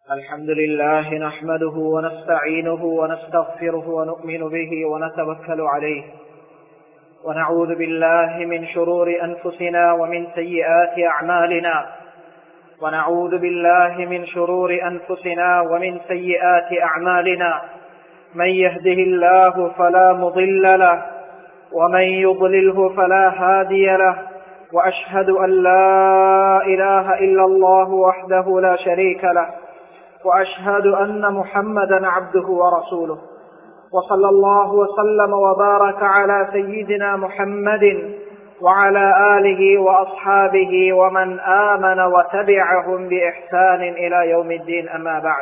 الحمد لله نحمده ونستعينه ونستغفره ونؤمن به ونتوكل عليه ونعوذ بالله من شرور أنفسنا ومن سيئات أعمالنا ونعوذ بالله من شرور أنفسنا ومن سيئات أعمالنا من يهده الله فلا مضل له ومن يضلله فلا هادي له وأشهد أن لا إله إلا الله وحده لا شريك له وأشهد أن محمدا عبده ورسوله وصلى الله وسلم وبارك على سيدنا محمد وعلى آله وأصحابه ومن آمن وتبعهم بإحسان إلى يوم الدين أما بعد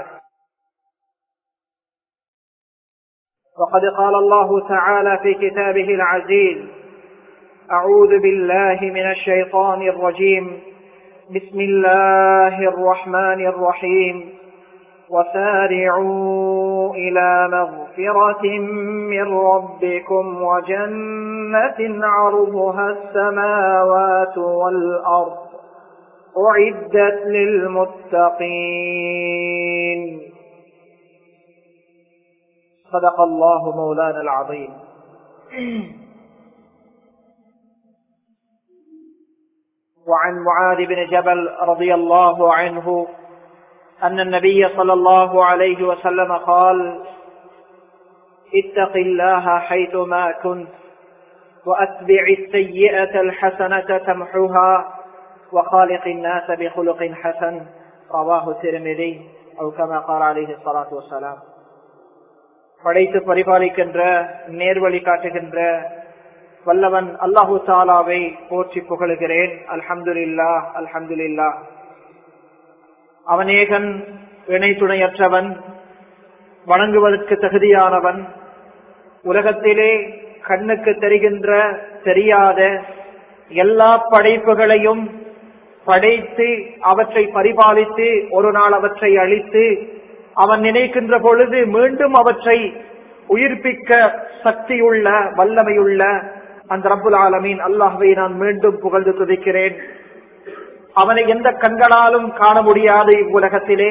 وقد قال الله تعالى في كتابه العزيز أعوذ بالله من الشيطان الرجيم بسم الله الرحمن الرحيم وسارعوا إلى مغفرة من ربكم وجنة عرضها السماوات والأرض أعدت للمتقين صدق الله مولانا العظيم وعن معاذ بن جبل رضي الله عنه أن النبي صلى الله عليه وسلم قال اتق الله حيثما كنت وأتبع السيئة الحسنة تمحوها وخالق الناس بخلق حسن رواه الترمذي أو كما قال عليه الصلاة والسلام படைத்து பரிபாலிக்கின்ற நேர்வழி காட்டுகின்ற வல்லவன் அல்லாஹு தாலாவை போற்றி புகழுகிறேன் அல்ஹம்துலில்லா அல்ஹம்துலில்லா அவனேகன் இணை துணையற்றவன் வணங்குவதற்கு தகுதியானவன் உலகத்திலே கண்ணுக்கு தெரிகின்ற தெரியாத எல்லா படைப்புகளையும் படைத்து அவற்றை பரிபாலித்து ஒரு நாள் அவற்றை அழித்து அவன் நினைக்கின்ற பொழுது மீண்டும் அவற்றை உயிர்ப்பிக்க சக்தியுள்ள வல்லமையுள்ள அந்த ரப்புல் ஆலமீன் அல்லாஹுவை நான் மீண்டும் புகழ்ந்து துதிக்கிறேன் அவனை எந்த கண்களாலும் காண முடியாது இவ்வுலகத்திலே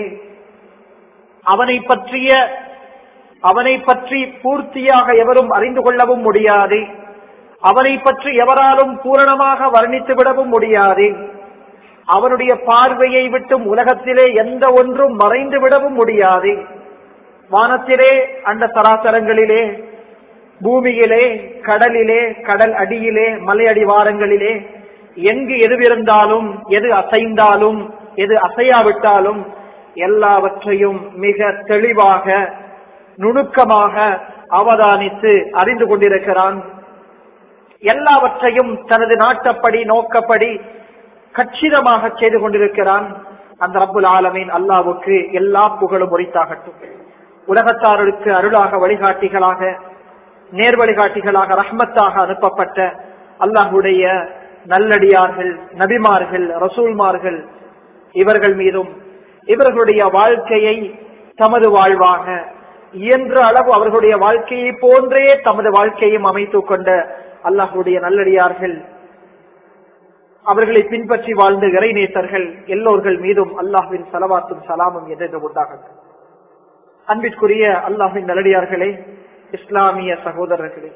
அவனை பற்றிய அவனை பற்றி பூர்த்தியாக எவரும் அறிந்து கொள்ளவும் முடியாது அவனை பற்றி எவராலும் பூரணமாக வர்ணித்து விடவும் முடியாது அவனுடைய பார்வையை விட்டும் உலகத்திலே எந்த ஒன்றும் மறைந்து விடவும் முடியாது வானத்திலே அந்த சராசரங்களிலே பூமியிலே கடலிலே கடல் அடியிலே மலை அடிவாரங்களிலே எங்கு எது இருந்தாலும் எது அசைந்தாலும் எது அசையாவிட்டாலும் எல்லாவற்றையும் மிக தெளிவாக நுணுக்கமாக அவதானித்து அறிந்து கொண்டிருக்கிறான் எல்லாவற்றையும் தனது நாட்டப்படி நோக்கப்படி கச்சிதமாக செய்து கொண்டிருக்கிறான் அந்த ரப்புல் ஆலமீன் அல்லாவுக்கு எல்லா புகழும் உரித்தாகட்டும் உலகத்தாருக்கு அருளாக வழிகாட்டிகளாக நேர் வழிகாட்டிகளாக ரஹ்மத்தாக அனுப்பப்பட்ட அல்லாஹுடைய நல்லடியார்கள் நபிமார்கள் ரசூல்மார்கள் இவர்கள் மீதும் இவர்களுடைய வாழ்க்கையை தமது வாழ்வாக இயன்ற அளவு அவர்களுடைய வாழ்க்கையை போன்றே தமது வாழ்க்கையும் அமைத்துக் கொண்ட அல்லாஹுடைய நல்லடியார்கள் அவர்களை பின்பற்றி வாழ்ந்த இறைநேசர்கள் எல்லோர்கள் மீதும் அல்லாஹுவின் சலவாத்தும் சலாமும் எதிர்த்து உண்டாகட்டும் அன்பிற்குரிய அல்லாஹின் நல்லடியார்களே இஸ்லாமிய சகோதரர்களே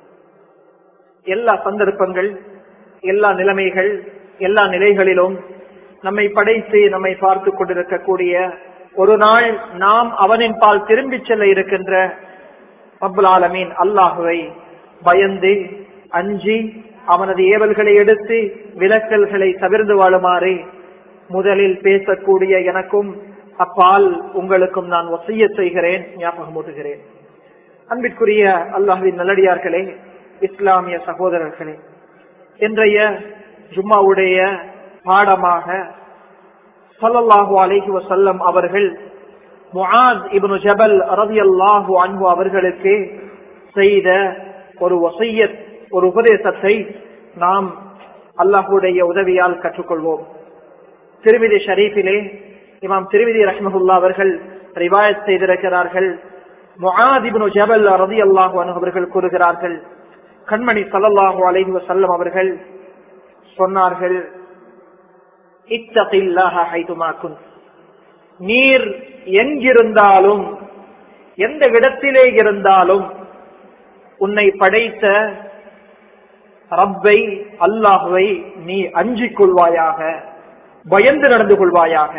எல்லா சந்தர்ப்பங்கள் எல்லா நிலைமைகள் எல்லா நிலைகளிலும் நம்மை படைத்து நம்மை பார்த்து கொண்டிருக்கக்கூடிய ஒரு நாள் நாம் அவனின் பால் திரும்பி செல்ல இருக்கின்ற அப்துல் ஆலமீன் அல்லாஹுவை பயந்து அஞ்சி அவனது ஏவல்களை எடுத்து விலக்கல்களை தவிர்ந்து வாழுமாறு முதலில் பேசக்கூடிய எனக்கும் அப்பால் உங்களுக்கும் நான் வசைய செய்கிறேன் ஞாபகமூட்டுகிறேன் அன்பிற்குரிய அல்லாஹுவின் நல்லடியார்களே இஸ்லாமிய சகோதரர்களே இன்றைய ஜும்மாவுடைய பாடமாக சல்லல்லாஹு அலைஹி வசல்லம் அவர்கள் முஆத் இப்னு ஜபல் ரதியல்லாஹு அன்ஹு அவர்களுக்கு செய்த ஒரு வசையத் ஒரு உபதேசத்தை நாம் அல்லாஹுடைய உதவியால் கற்றுக்கொள்வோம் திருமிதி ஷரீஃபிலே இமாம் திருமிதி ரஹ்மஹுல்லா அவர்கள் ரிவாயத் செய்திருக்கிறார்கள் முஆதிபுனு ஜபல் ரதி அல்லாஹு அவர்கள் கூறுகிறார்கள் கண்மணி சல்லல்லாஹு அலைஹி வசல்லம் அவர்கள் சொன்னார்கள் இத்தகில்லாஹ ஹைதுமா குன்த் நீர் எங்கிருந்தாலும் எந்த இடத்திலே இருந்தாலும் உன்னை படைத்த ரப்பை அல்லாஹுவை நீ அஞ்சிக் கொள்வாயாக பயந்து நடந்து கொள்வாயாக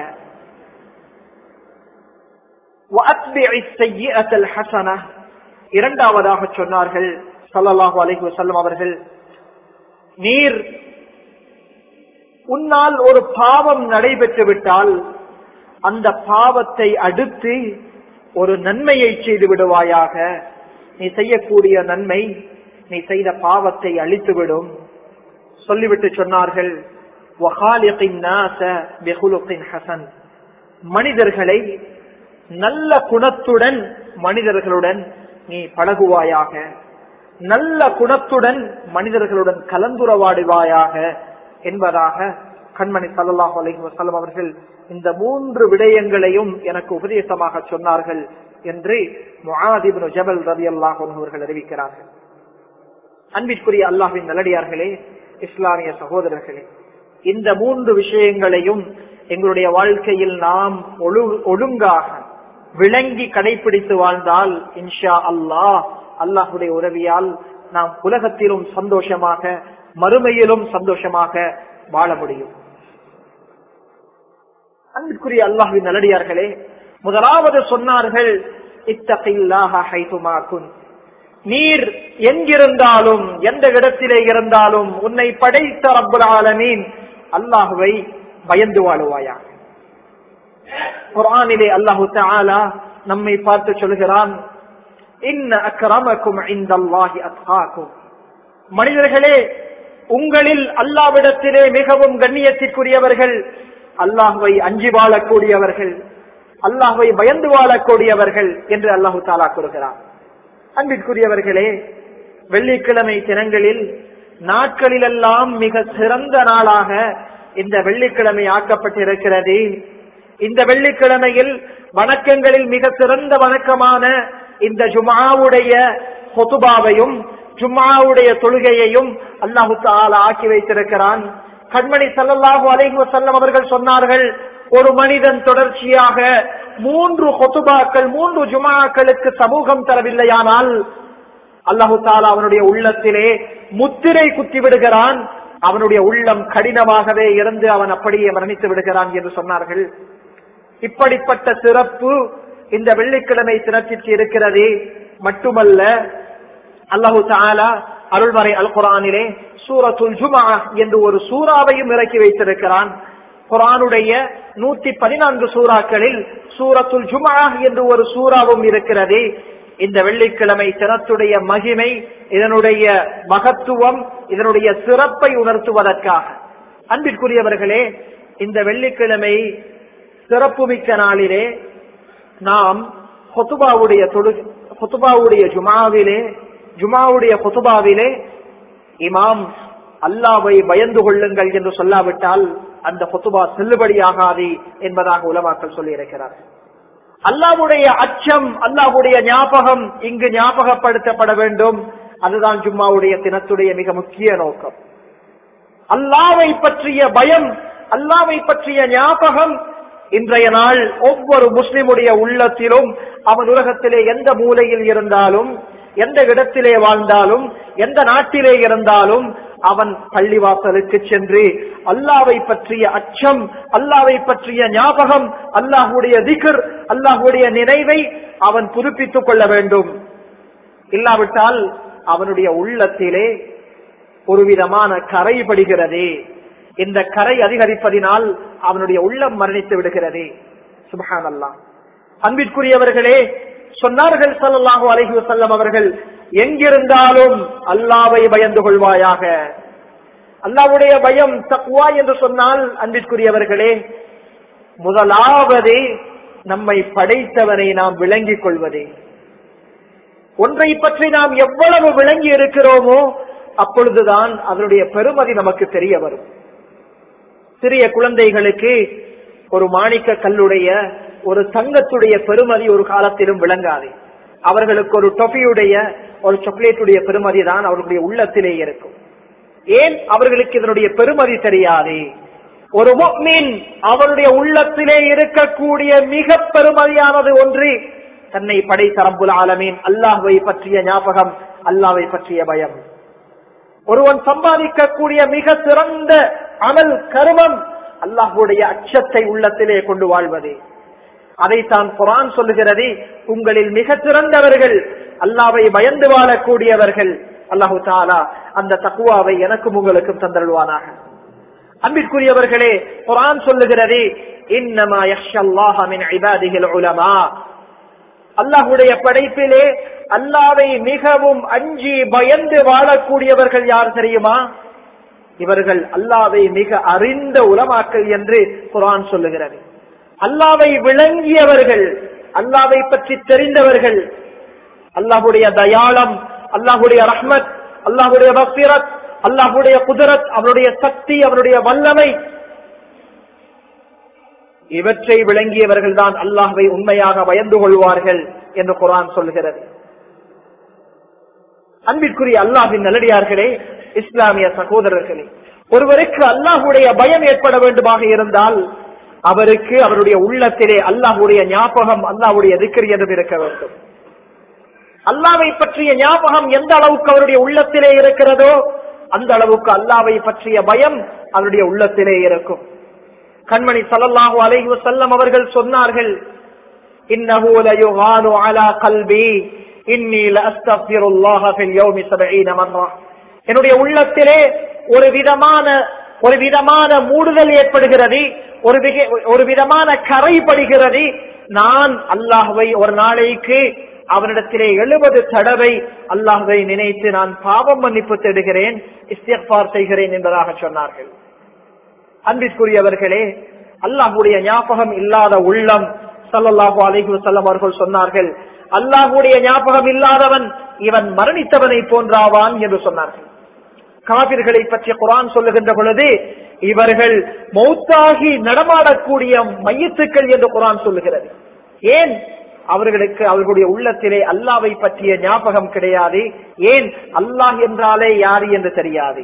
இரண்டாவதாக சொன்னார்கள் சல்லல்லாஹு அலைஹி வஸல்லம் அவர்கள் நீர் உன்னால் ஒரு பாவம் நடைபெற்று விட்டால் அந்த பாவத்தை அடுத்து ஒரு நன்மையை செய்து விடுவாயாக நீ செய்யக்கூடிய நன்மை நீ செய்த பாவத்தை அழித்துவிடும் சொல்லிவிட்டு சொன்னார்கள் மனிதர்களை நல்ல குணத்துடன் மனிதர்களுடன் நீ பழகுவாயாக நல்ல குணத்துடன் மனிதர்களுடன் கலந்துரவாடுவாயாக என்பதாக கண்மணி சல்லாஹ் அலஹி வசல்லம் அவர்கள் இந்த மூன்று விடயங்களையும் எனக்கு உபதேசமாக சொன்னார்கள் என்று முஆதிபு ஜபல் ரவி அல்லாஹ் அவர்கள் அறிவிக்கிறார்கள் அன்பிற்குரிய அல்லாஹின் நல்லடியார்களே இஸ்லாமிய சகோதரர்களே இந்த மூன்று விஷயங்களையும் எங்களுடைய வாழ்க்கையில் நாம் ஒழுங்காக விளங்கி கடைபிடித்து வாழ்ந்தால் இன்ஷா அல்லாஹ் அல்லாஹுடைய உதவியால் நாம் உலகத்திலும் சந்தோஷமாக மறுமையிலும் சந்தோஷமாக வாழ முடியும் அன்பிற்குரிய அல்லாஹுவின் நல்லடியார்களே முதலாவது சொன்னார்கள் இத்தகையில்லாகும் நீர் எங்கிருந்தாலும் எந்த இடத்திலே இருந்தாலும் உன்னை படைத்த ரப்புல் ஆலமீன் அல்லாஹுவை பயந்து வாழுவாயா குரானிலே அல்லாஹு தாலா நம்மை பார்த்து சொல்கிறான் இன்ன அக்கிரமக்கும் இந்த அல்லாஹி அத்ஹாக்கும் மனிதர்களே உங்களில் அல்லாவிடத்திலே மிகவும் கண்ணியத்திற்குரியவர்கள் அல்லாஹுவை அஞ்சி வாழக்கூடியவர்கள் அல்லாஹுவை பயந்து வாழக்கூடியவர்கள் என்று அல்லாஹு தாலா கூறுகிறார் அன்பிற்குரியவர்களே வெள்ளிக்கிழமை தினங்களில் நாட்களிலெல்லாம் மிக சிறந்த நாளாக இந்த வெள்ளிக்கிழமை ஆக்கப்பட்டிருக்கிறது இந்த வெள்ளிக்கிழமையில் வணக்கங்களில் மிக சிறந்த வணக்கமான இந்த ஜுமாவுடைய பொதுபாவையும் ஜும்மாவுடைய தொழுகையையும் அல்லாஹு தாலா ஆக்கி வைத்திருக்கிறான் கண்மணி சல்லல்லாஹு அலைஹி வஸல்லம் அவர்கள் சொன்னார்கள் ஒரு மனிதன் தொடர்ச்சியாக மூன்று கொத்துபாக்கள் மூன்று ஜுமாக்களுக்கு சமூகம் தரவில்லையானால் அல்லாஹு தாலா அவனுடைய உள்ளத்திலே முத்திரை குத்தி விடுகிறான் அவனுடைய உள்ளம் கடினமாகவே இருந்து அவன் அப்படியே மரணித்து விடுகிறான் என்று சொன்னார்கள் இப்படிப்பட்ட சிறப்பு இந்த வெள்ளிக்கிழமை தினத்திற்கு இருக்கிறது மட்டுமல்ல அல்லாஹு தாலா அருள்மறை அல் குரானிலே சூரத்துல் ஜுமா என்று ஒரு சூறாவையும் இறக்கி வைத்திருக்கிறான் குரானுடைய நூத்தி பதினான்கு சூறாக்களில் சூரத்துல் ஜுமா என்று ஒரு சூறாவும் இருக்கிறது இந்த வெள்ளிக்கிழமை தினத்துடைய மகிமை இதனுடைய மகத்துவம் இதனுடைய சிறப்பை உணர்த்துவதற்காக அன்பிற்குரியவர்களே இந்த வெள்ளிக்கிழமை சிறப்புமிக்க நாளிலே நாம் ஹொத்துபாவுடைய தொழு ஹொத்துபாவுடைய ஜுமாவிலே ஜுமாவுடைய ஹொத்துபாவிலே இமாம் அல்லாவை பயந்து கொள்ளுங்கள் என்று சொல்லாவிட்டால் அந்த ஹொத்துபா செல்லுபடியாகாது என்பதாக உலமாக்கள் சொல்லி இருக்கிறார் அல்லாவுடைய அச்சம் அல்லாவுடைய ஞாபகம் இங்கு ஞாபகப்படுத்தப்பட வேண்டும் அதுதான் ஜும்மாவுடைய தினத்துடைய மிக முக்கிய நோக்கம் அல்லாவை பற்றிய பயம் அல்லாவை பற்றிய ஞாபகம் இன்றைய நாள் ஒவ்வொரு முஸ்லிமுடைய உள்ளத்திலும் அவன் உலகத்திலே எந்த மூலையில் இருந்தாலும் எந்த இடத்திலே வாழ்ந்தாலும் எந்த நாட்டிலே இருந்தாலும் அவன் பள்ளிவாசலுக்கு சென்று அல்லாவை பற்றிய அச்சம் அல்லாவை பற்றிய ஞாபகம் அல்லாஹுடைய திகர் அல்லாஹுடைய நினைவை அவன் புதுப்பித்துக் கொள்ள வேண்டும் இல்லாவிட்டால் அவனுடைய உள்ளத்திலே ஒரு விதமான கரை படுகிறது இந்த கரை அதிகரிப்பதினால் அவனுடைய உள்ளம் மரணித்து விடுகிறது சுபஹான் அல்லா அன்பிற்குரியவர்களே சொன்னார்கள் சல்லாஹூ அலஹி வசல்லம் அவர்கள் எங்கிருந்தாலும் அல்லாவை பயந்து கொள்வாயாக அல்லாவுடைய பயம் தக்குவா என்று சொன்னால் அன்பிற்குரியவர்களே முதலாவது நம்மை படைத்தவனை நாம் விளங்கிக் கொள்வதே ஒன்றை பற்றி நாம் எவ்வளவு விளங்கி இருக்கிறோமோ அப்பொழுதுதான் அதனுடைய பெருமதி நமக்கு தெரிய வரும் சிறிய குழந்தைகளுக்கு ஒரு மாணிக்க கல்லுடைய ஒரு தங்கத்துடைய பெருமதி ஒரு காலத்திலும் விளங்காது அவர்களுக்கு ஒரு டொஃபியுடைய ஒரு சாக்லேட்டுடைய பெருமதி தான் அவர்களுடைய உள்ளத்திலே இருக்கும் ஏன் அவர்களுக்கு இதனுடைய பெருமதி தெரியாது ஒரு முஃமின் அவருடைய உள்ளத்திலே இருக்கக்கூடிய மிக பெருமதியானது ஒன்று தன்னை படைத்த ரப்புல் ஆலமீன் அல்லாஹ்வை பற்றிய ஞாபகம் அல்லாஹ்வை பற்றிய பயம் ஒருவன் சம்பாதிக்கக்கூடிய மிக சிறந்த அமல் கருமம் அல்லாஹுடைய அச்சத்தை உள்ளத்திலே கொண்டு வாழ்வது அதைத்தான் குரான் சொல்லுகிறது உங்களில் மிக சிறந்தவர்கள் அல்லாவை பயந்து வாழக்கூடியவர்கள் அல்லாஹு தாலா அந்த தக்குவாவை எனக்கும் உங்களுக்கும் தந்தருவானாக அன்பிற்குரியவர்களே குரான் சொல்லுகிறது இன்னமா யக்ஷல்லாஹ மின் இபாதிஹில் உலமா அல்லாஹுடைய படைப்பிலே அல்லாவை மிகவும் அஞ்சி பயந்து வாழக்கூடியவர்கள் யார் தெரியுமா இவர்கள் அல்லாவை மிக அறிந்த உலமாக்கள் என்று குரான் சொல்லுகிறது அல்லாவை விளங்கியவர்கள் அல்லாவை பற்றி தெரிந்தவர்கள் அல்லாஹுடைய தயாளம் அல்லாஹுடைய ரஹ்மத் அல்லாஹுடைய பக்திரத் அல்லாஹுடைய குதிரத் அவருடைய சக்தி அவருடைய வல்லமை இவற்றை விளங்கியவர்கள் தான் அல்லாஹை உண்மையாக பயந்து கொள்வார்கள் என்று குரான் சொல்கிறது அன்பிற்குரிய அல்லாஹின் நல்லடியார்களே இஸ்லாமிய சகோதரர்களே ஒருவருக்கு அல்லாஹுடைய பயம் ஏற்பட வேண்டுமாக இருந்தால் அவருக்கு அவருடைய உள்ளத்திலே அல்லாஹுடைய ஞாபகம் அல்லாஹுடைய திக்கர் என்றும் இருக்க வேண்டும் அல்லாவை பற்றிய ஞாபகம் எந்த அளவுக்கு அவருடைய உள்ளத்திலே இருக்கிறதோ அந்த அளவுக்கு அல்லாவை பற்றிய பயம் அவருடைய உள்ளத்திலே இருக்கும் கண்மணி சல்லல்லாஹு அலைஹி வஸல்லம் அவர்கள் சொன்னார்கள் இன்னஹு லயுகானு அலா கல்பி இன்னி லஅஸ்தக்ஃபிருல்லாஹ ஃபில் யௌமி 70 மர்ரா என்னுடைய உள்ளத்திலே ஒரு விதமான ஒரு விதமான மூடுதல் ஏற்படுகிறது ஒரு விக- ஒரு விதமான கரைப்படுகிறது நான் அல்லாஹ்வை ஒரு நாளைக்கு அவனிடத்திலே எழுபது தடவை அல்லாஹ்வை நினைத்து நான் பாவம் மன்னிப்பு தேடுகிறேன் இஸ்திஃபார் செய்கிறேன் என்பதாக சொன்னார்கள் அன்பிற்குரியவர்களே அல்லாஹுடைய ஞாபகம் இல்லாத உள்ளம் ஸல்லல்லாஹு அலைஹி வஸல்லம் அவர்கள் சொன்னார்கள் அல்லாஹுடைய ஞாபகம் இல்லாதவன் இவன் மரணித்தவனை போன்றாவான் என்று சொன்னார்கள் காபிர்களை பற்றி குரான் சொல்லுகின்ற பொழுது இவர்கள் மௌத்தாகி நடமாடக்கூடிய மையத்துக்கள் என்று குரான் சொல்லுகிறது ஏன் அவர்களுக்கு அவர்களுடைய உள்ளத்திலே அல்லாவை பற்றிய ஞாபகம் கிடையாது ஏன் அல்லாஹ் என்றாலே யாரு என்று தெரியாது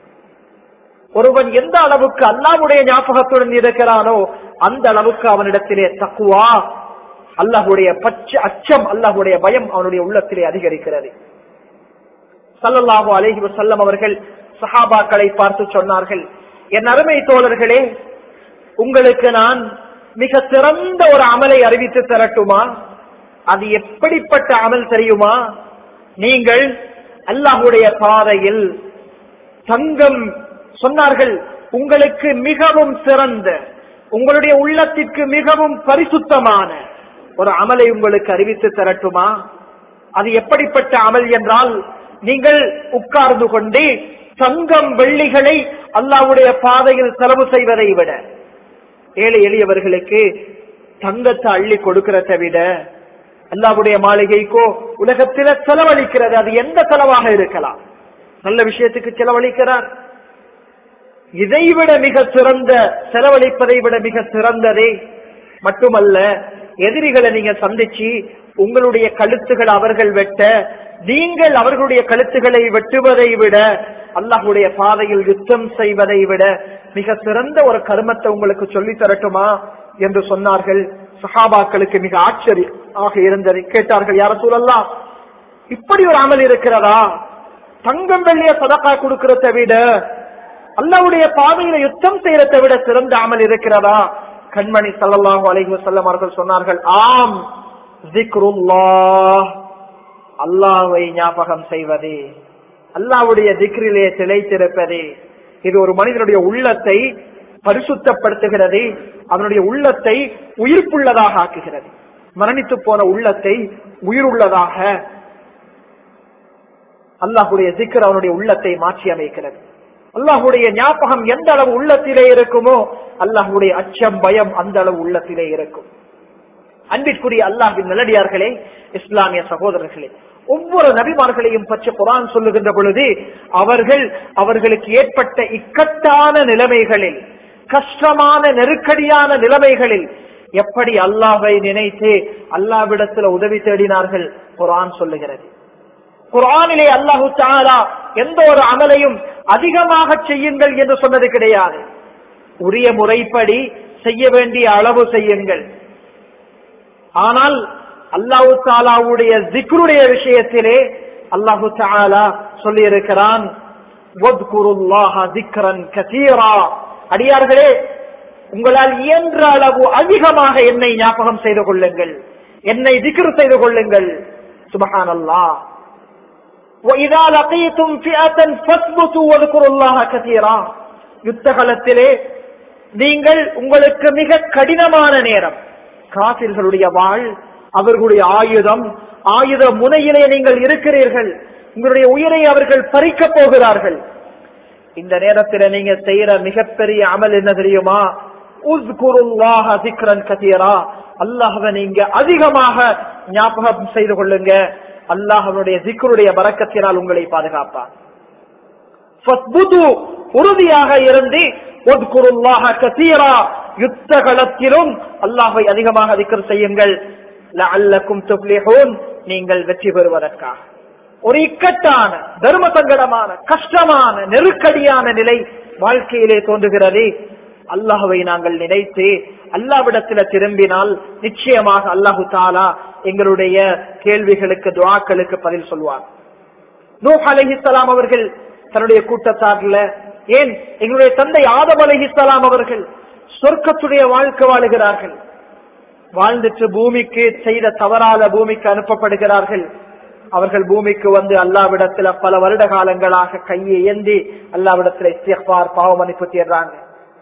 ஒருவன் எந்த அளவுக்கு அல்லாஹ்வுடைய ஞாபகத்துடன் இருக்கிறானோ அந்த அளவுக்கு அவனிடத்திலே தக்குவா அல்லாஹுடைய பச்ச அச்சம் அல்லாஹுடைய பயம் அவனுடைய உள்ளத்திலே அதிகரிக்கிறது சல்லல்லாஹு அலைஹி வஸல்லம் அவர்கள் சஹாபாக்களை பார்த்து சொன்னார்கள் என் அருமை தோழர்களே உங்களுக்கு நான் மிக சிறந்த ஒரு அமலை அறிவித்து தரட்டுமா அது எப்படிப்பட்ட அமல் தெரியுமா நீங்கள் அல்லாஹுடைய பாதையில் தங்கம் சொன்னார்கள் உங்களுக்கு மிகவும் சிறந்த உங்களுடைய உள்ளத்திற்கு மிகவும் பரிசுத்தமான ஒரு அமலை உங்களுக்கு அறிவித்து தரட்டுமா அது எப்படிப்பட்ட அமல் என்றால் நீங்கள் உட்கார்ந்து கொண்டு தங்கம் வெள்ளிகளை அல்லாஹ்வுடைய பாதையில் செலவு செய்வதை விட ஏழை எளியவர்களுக்கு தங்கத்தை அள்ளி கொடுக்கிறதை விட அல்லாஹ்வுடைய மாளிகைக்கோ உலகத்தில செலவழிக்கிறது அது எந்த செலவாக இருக்கலாம் நல்ல விஷயத்துக்கு செலவழிக்கிறார் இதைவிட மிக சிறந்த செலவழிப்பதை விட மிக சிறந்ததே மட்டுமல்ல எதிரிகளை நீங்க சந்திச்சு உங்களுடைய கழுத்துகள் அவர்கள் வெட்ட நீங்கள் அவர்களுடைய கழுத்துகளை வெட்டுவதை விட அல்லாஹுடைய பாதையில் யுத்தம் செய்வதை விட மிக சிறந்த ஒரு கருமத்தை உங்களுக்கு சொல்லி தரட்டுமா என்று சொன்னார்கள் சஹாபாக்களுக்கு மிக ஆச்சரியமாக இருந்தது கேட்டார்கள் யார சூழல்லாம் இப்படி ஒரு அமல் இருக்கிறதா தங்கம் வெள்ளிய சதக்கா கொடுக்கிறத விட அல்லாவுடைய பாதையில யுத்தம் செய்யறதை விட சிறந்த அமல் இருக்கிறதா கண்மணி ஸல்லல்லாஹு அலைஹி வஸல்லம் அவர்கள் சொன்னார்கள் ஆம் ஜிக்ருல்லாஹ் அல்லாஹ்வை ஞாபகம் செய்வது அல்லாஹ்வுடைய திக்ரிலே திளைத்திருப்பது இது ஒரு மனிதனுடைய உள்ளத்தை பரிசுத்தப்படுத்துகிறது அவனுடைய உள்ளத்தை உயிர்ப்புள்ளதாக ஆக்குகிறது மரணித்து போன உள்ளத்தை உயிருள்ளதாக அல்லாஹுடைய திக்ர் அவனுடைய உள்ளத்தை மாற்றி அமைக்கிறது அல்லாஹுடைய ஞாபகம் எந்த அளவு உள்ளத்திலே இருக்குமோ அல்லாஹுடைய அச்சம் பயம் அந்த அளவு உள்ளத்திலே இருக்கும் அன்பிற்குரிய அல்லாஹின் நல்லடியார்களே இஸ்லாமிய சகோதரர்களே ஒவ்வொரு நபிமார்களையும் பற்றி குரான் சொல்லுகின்ற பொழுது அவர்கள் அவர்களுக்கு ஏற்பட்ட இக்கட்டான நிலைமைகளில் கஷ்டமான நெருக்கடியான நிலைமைகளில் எப்படி அல்லாஹை நினைத்து அல்லாவிடத்தில் உதவி தேடினார்கள் குரான் சொல்லுகிறது குரானிலே அல்லாஹு தாலா எந்த ஒரு அமலையும் அதிகமாக செய்யுங்கள் என்று சொன்னது கிடையாது உரிய முறைப்படி செய்ய வேண்டிய அளவு செய்யுங்கள் ஆனால் அல்லாஹு தாலாவுடைய ஜிக்ருடைய விஷயத்திலே அல்லாஹு தாலா சொல்லி இருக்கிறான் அடியார்களே உங்களால் இயன்ற அளவு அதிகமாக என்னை ஞாபகம் செய்து கொள்ளுங்கள் என்னை திக்ரு செய்து கொள்ளுங்கள் சுபஹான் அல்லா وَإِذَا لَقِيتُمْ فِئَةً فَاثْبُتُوا وَاذْكُرُوا اللَّهَ كَثِيرًا யுத்த காலத்திலே நீங்கள் உங்களுக்கு மிக கடினமான நேரம் காபிர்களுடைய வாழ் அவர்களுடைய ஆயுதம் ஆயுத முனையிலே நீங்கள் இருக்கிறீர்கள் உங்களுடைய உயிரை அவர்கள் பறிக்கப் போகிறார்கள் இந்த நேரத்தில் நீங்க செய்யற மிகப்பெரிய அமல் என்ன தெரியுமா அல்லாஹவை நீங்க அதிகமாக ஞாபகம் செய்து கொள்ளுங்க அல்லாஹனுடைய சிக்கருடைய வரக்கத்தினால் உங்களை பாதுகாப்பார் உறுதியாக இருந்து யுத்த களத்திலும் அல்லாஹை அதிகமாக அதிகம் செய்யுங்கள் நீங்கள் வெற்றி பெறுவதற்காக ஒரு இக்கட்டான தர்ம சங்கடமான கஷ்டமான நெருக்கடியான நிலை வாழ்க்கையிலே தோன்றுகிறது அல்லாஹுவை நாங்கள் நினைத்து அல்லாவிடத்துல திரும்பினால் நிச்சயமாக அல்லாஹு தாலா எங்களுடைய கேள்விகளுக்கு துவாக்களுக்கு பதில் சொல்வார் நூ அலஹிசலாம் அவர்கள் தன்னுடைய கூட்டத்தார்ல ஏன் எங்களுடைய தந்தை ஆதம் அலஹிசலாம் அவர்கள் சொர்க்கத்துடைய வாழ்க்கை வாழுகிறார்கள் வாழ்ந்துட்டு பூமிக்கு செய்த தவறால பூமிக்கு அனுப்பப்படுகிறார்கள் அவர்கள் பூமிக்கு வந்து அல்லாவிடத்துல பல வருட காலங்களாக கையை ஏந்தி அல்லாவிடத்துல இஸ்தியப்பார் பாவ மன்னிப்பு தேடுறாங்க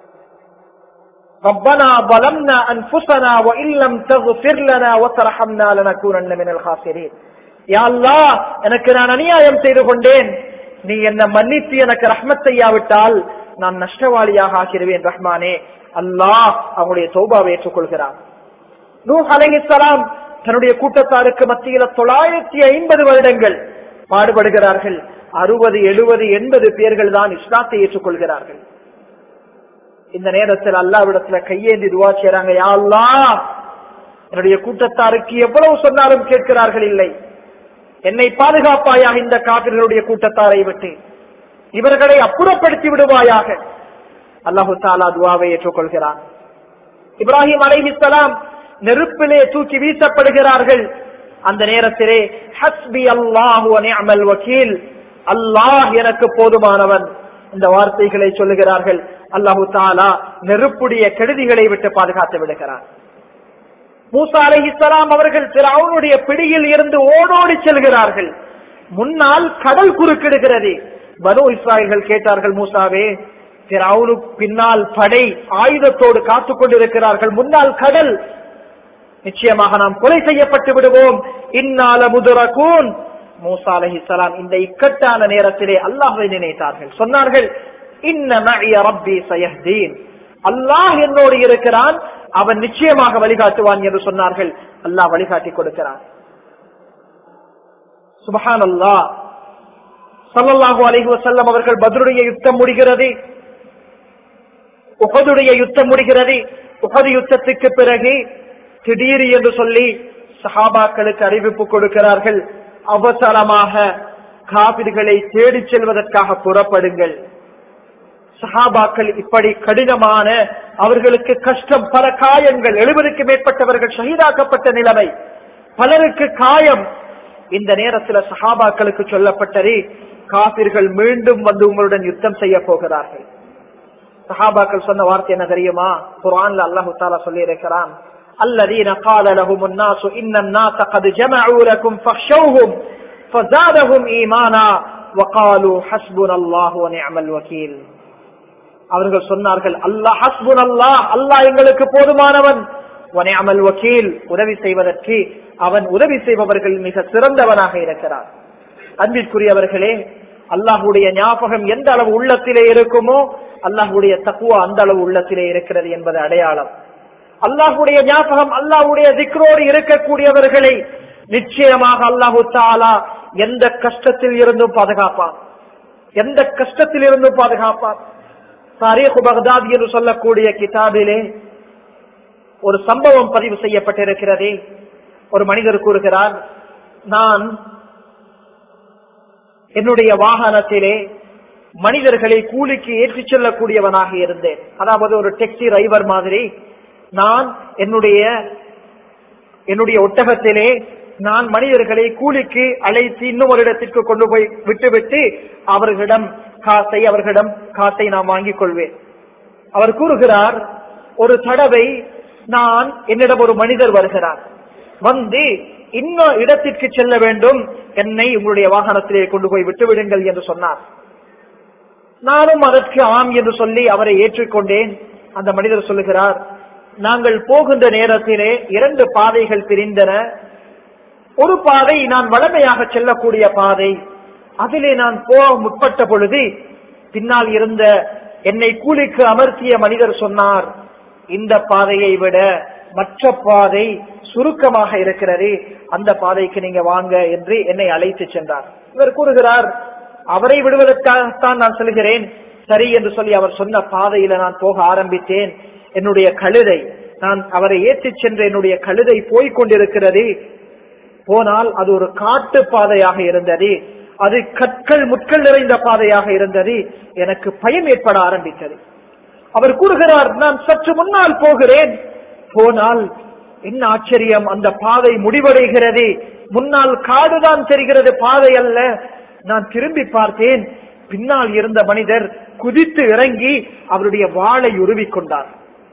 ربنا ظلمنا انفسنا وان لم تغفر لنا وترحمنا لنكونن من الخاسرين يا الله எனக்கு நான் அநியாயம் செய்து கொண்டேன் நீ என்ன மன்னித்து எனக்கு ரஹ்மத் செய்யாவிட்டால் நான் நஷ்டவாளியாக ஆகிடுவேன் ரஹ்மானே அல்லாஹ் அவங்களுடைய தௌபாவை ஏற்றுக்கொள்கிறான் நூ அலைஹிஸ்ஸலாம் தன்னுடைய கூட்டத்தாருக்கு மத்தியில தொள்ளாயிரத்தி ஐம்பது வருடங்கள் பாடுபடுகிறார்கள் அறுபது எழுபது எண்பது பேர்கள் தான் இஸ்லாத்தை ஏற்றுக்கொள்கிறார்கள் இந்த நேரத்தில் அல்லாவிடத்துல கையேந்தி துவா செய்யறாங்க யா அல்லாஹ் என்னுடைய கூட்டத்தாருக்கு எவ்வளவு சொன்னாலும் கேட்கிறார்கள் இல்லை என்னை பாதுகாப்பாயாக இந்த காப்பிர்களுடைய கூட்டத்தாரை விட்டு இவர்களை அப்புறப்படுத்தி விடுவாயாக அல்லாஹு தாலா துவாவை ஏற்றுக்கொள்கிறான் இப்ராஹிம் அலைஹிஸ்ஸலாம் நெருப்பிலே தூக்கி வீசப்படுகிறார்கள் அந்த நேரத்திலே ஹஸ்பி அல்லாஹு நிஅமல் வக்கீல் அல்லாஹ் எனக்கு போதுமானவன் இந்த வார்த்தைகளை சொல்லுகிறார்கள் அல்லாஹு தாலா நெருப்புடைய கெடுதிகளை விட்டு பாதுகாத்து விடுகிறார் மூசா அலைஹிஸ்ஸலாம் அவர்கள் அவனுடைய பிடியில் இருந்து ஓடோடி செல்கிறார்கள் முன்னால் கடல் குறுக்கிடுகிறது பனு இஸ்ராயல்கள் கேட்டார்கள் மூசாவே அவனுக்கு பின்னால் படை ஆயுதத்தோடு காத்துக் கொண்டிருக்கிறார்கள் முன்னால் கடல் நிச்சயமாக நாம் கொலை செய்யப்பட்டு விடுவோம் இந்நால முதரகூன் மூசா அலஹிசலாம் இந்த இக்கட்டான நேரத்திலே அல்லாஹை நினைத்தார்கள் சொன்னார்கள் அல்லாஹ் என்னோடு இருக்கிறான் அவன் நிச்சயமாக வழிகாட்டுவான் என்று சொன்னார்கள் அல்லாஹ் வழிகாட்டி கொடுக்கிறான் சுபஹான் அல்லா சல்லாஹூ அலிஹி வசல்லம் அவர்கள் பதிலுடைய யுத்தம் முடிகிறது உகதுடைய யுத்தம் முடிகிறது உகது யுத்தத்துக்கு பிறகு திடீர் என்று சொல்லி சஹாபாக்களுக்கு அறிவிப்பு கொடுக்கிறார்கள் அவசரமாக காபிர்களை தேடிச் செல்வதற்காக புறப்படுங்கள் சஹாபாக்கள் இப்படி கடினமான அவர்களுக்கு கஷ்டம் பல காயங்கள் எழுபதுக்கு மேற்பட்டவர்கள் ஷஹீதாக்கப்பட்ட நிலைமை பலருக்கு காயம் இந்த நேரத்தில் சஹாபாக்களுக்கு சொல்லப்பட்டது காபிர்கள் மீண்டும் வந்து உங்களுடன் யுத்தம் செய்ய போகிறார்கள் சஹாபாக்கள் சொன்ன வார்த்தை என்ன தெரியுமா குரான்ல அல்லாஹு தாலா சொல்லி இருக்கிறான் الذين قال لهم الناس إن الناس قد جمعوا لكم فاخشوهم فزادهم إيمانا وقالوا حسبنا الله ونعم الوكيل அவர்கள் சொன்னார்கள் அல்லாஹ் ஹஸ்புன் அல்லாஹ் அல்லாஹ் எங்களுக்கு போதுமானவன் வனையமல் வக்கீல் உதவி செய்வதற்கு அவன் உதவி செய்பவர்கள் மிக சிறந்தவனாக இருக்கிறார் அன்பிற்குரியவர்களே அல்லாஹுடைய ஞாபகம் எந்த அளவு உள்ளத்திலே இருக்குமோ அல்லாஹுடைய தக்குவா அந்த அளவு உள்ளத்திலே இருக்கிறது என்பது அடையாளம் அல்லாஹுடைய ஞாபகம் அல்லாஹுடைய திக்ரோடு இருக்கக்கூடியவர்களை நிச்சயமாக அல்லாஹு தாலா எந்த கஷ்டத்தில் இருந்தும் பாதுகாப்பான் எந்த கஷ்டத்தில் இருந்தும் பாதுகாப்பான் தாரீஹு பகதாத் என்று சொல்லக்கூடிய கிதாபிலே ஒரு சம்பவம் பதிவு செய்யப்பட்டிருக்கிறது ஒரு மனிதர் கூறுகிறார் நான் என்னுடைய வாகனத்திலே மனிதர்களை கூலிக்கு ஏற்றிச் செல்லக்கூடியவனாக இருந்தேன் அதாவது ஒரு டாக்ஸி டிரைவர் மாதிரி நான் என்னுடைய என்னுடைய ஒட்டகத்திலே நான் மனிதர்களை கூலிக்கு அழைத்து இன்னும் ஒரு இடத்திற்கு கொண்டு போய் விட்டுவிட்டு அவர்களிடம் காசை அவர்களிடம் காசை நான் வாங்கிக் கொள்வேன் அவர் கூறுகிறார் ஒரு தடவை நான் என்னிடம் ஒரு மனிதர் வருகிறார் வந்து இன்னும் இடத்திற்கு செல்ல வேண்டும் என்னை உங்களுடைய வாகனத்திலே கொண்டு போய் விட்டுவிடுங்கள் என்று சொன்னார் நானும் அதற்கு ஆம் என்று சொல்லி அவரை ஏற்றுக்கொண்டேன் அந்த மனிதர் சொல்லுகிறார் நாங்கள் போகின்ற நேரத்திலே இரண்டு பாதைகள் பிரிந்தன ஒரு பாதை நான் வளமையாக செல்லக்கூடிய பாதை அதிலே நான் போக முற்பட்ட பொழுது பின்னால் இருந்த என்னை கூலிக்கு அமர்த்திய மனிதர் சொன்னார் இந்த பாதையை விட மற்ற பாதை சுருக்கமாக இருக்கிறது அந்த பாதைக்கு நீங்க வாங்க என்று என்னை அழைத்து சென்றார் இவர் கூறுகிறார் அவரை விடுவதற்காகத்தான் நான் சொல்கிறேன் சரி என்று சொல்லி அவர் சொன்ன பாதையில நான் போக ஆரம்பித்தேன் என்னுடைய கழுதை நான் அவரை ஏற்றிச் சென்ற என்னுடைய கழுதை போய்க் கொண்டிருக்கிறது போனால் அது ஒரு காட்டு பாதையாக இருந்தது அது கற்கள் முட்கள் நிறைந்த பாதையாக இருந்தது எனக்கு பயம் ஏற்பட ஆரம்பித்தது அவர் கூறுகிறார் நான் சற்று முன்னால் போகிறேன் போனால் என்ன ஆச்சரியம் அந்த பாதை முடிவடைகிறது முன்னால் காடுதான் தெரிகிறது பாதை அல்ல நான் திரும்பி பார்த்தேன் பின்னால் இருந்த மனிதர் குதித்து இறங்கி அவருடைய வாளை உருவி கொண்டார்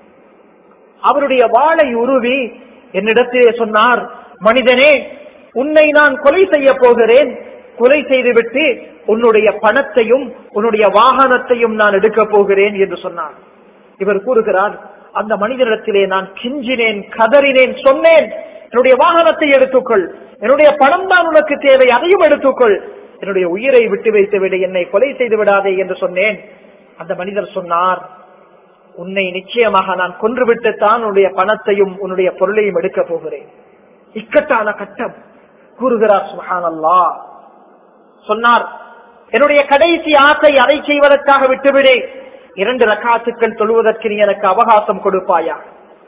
அவருடைய வாளை உருவி என்னிடத்திலே சொன்னார் மனிதனே உன்னை நான் கொலை செய்ய போகிறேன் கொலை செய்துவிட்டு உன்னுடைய பணத்தையும் உன்னுடைய வாகனத்தையும் நான் எடுக்க போகிறேன் என்று சொன்னார் இவர் கூறுகிறார் அந்த மனிதனிடத்திலே நான் கிஞ்சினேன் கதறினேன் சொன்னேன் என்னுடைய வாகனத்தை எடுத்துக்கொள் என்னுடைய பணம் தான் உனக்கு தேவை அதையும் எடுத்துக்கொள் என்னுடைய உயிரை விட்டு வைத்து விடு என்னை கொலை செய்து விடாதே என்று சொன்னேன் அந்த மனிதர் சொன்னார் உன்னை நிச்சயமாக நான் கொன்றுவிட்டு தான் உன்னுடைய பணத்தையும் உன்னுடைய பொருளையும் எடுக்க போகிறேன் இக்கட்டான கட்டம் கூறுகிறார் சுஹானல்லா சொன்னார் என்னுடைய கடைசி ஆசை அதை செய்வதற்காக விட்டுவிடு இரண்டு ரக்காத்துக்கள் தொழுவதற்கு நீ எனக்கு அவகாசம் கொடுப்பாயா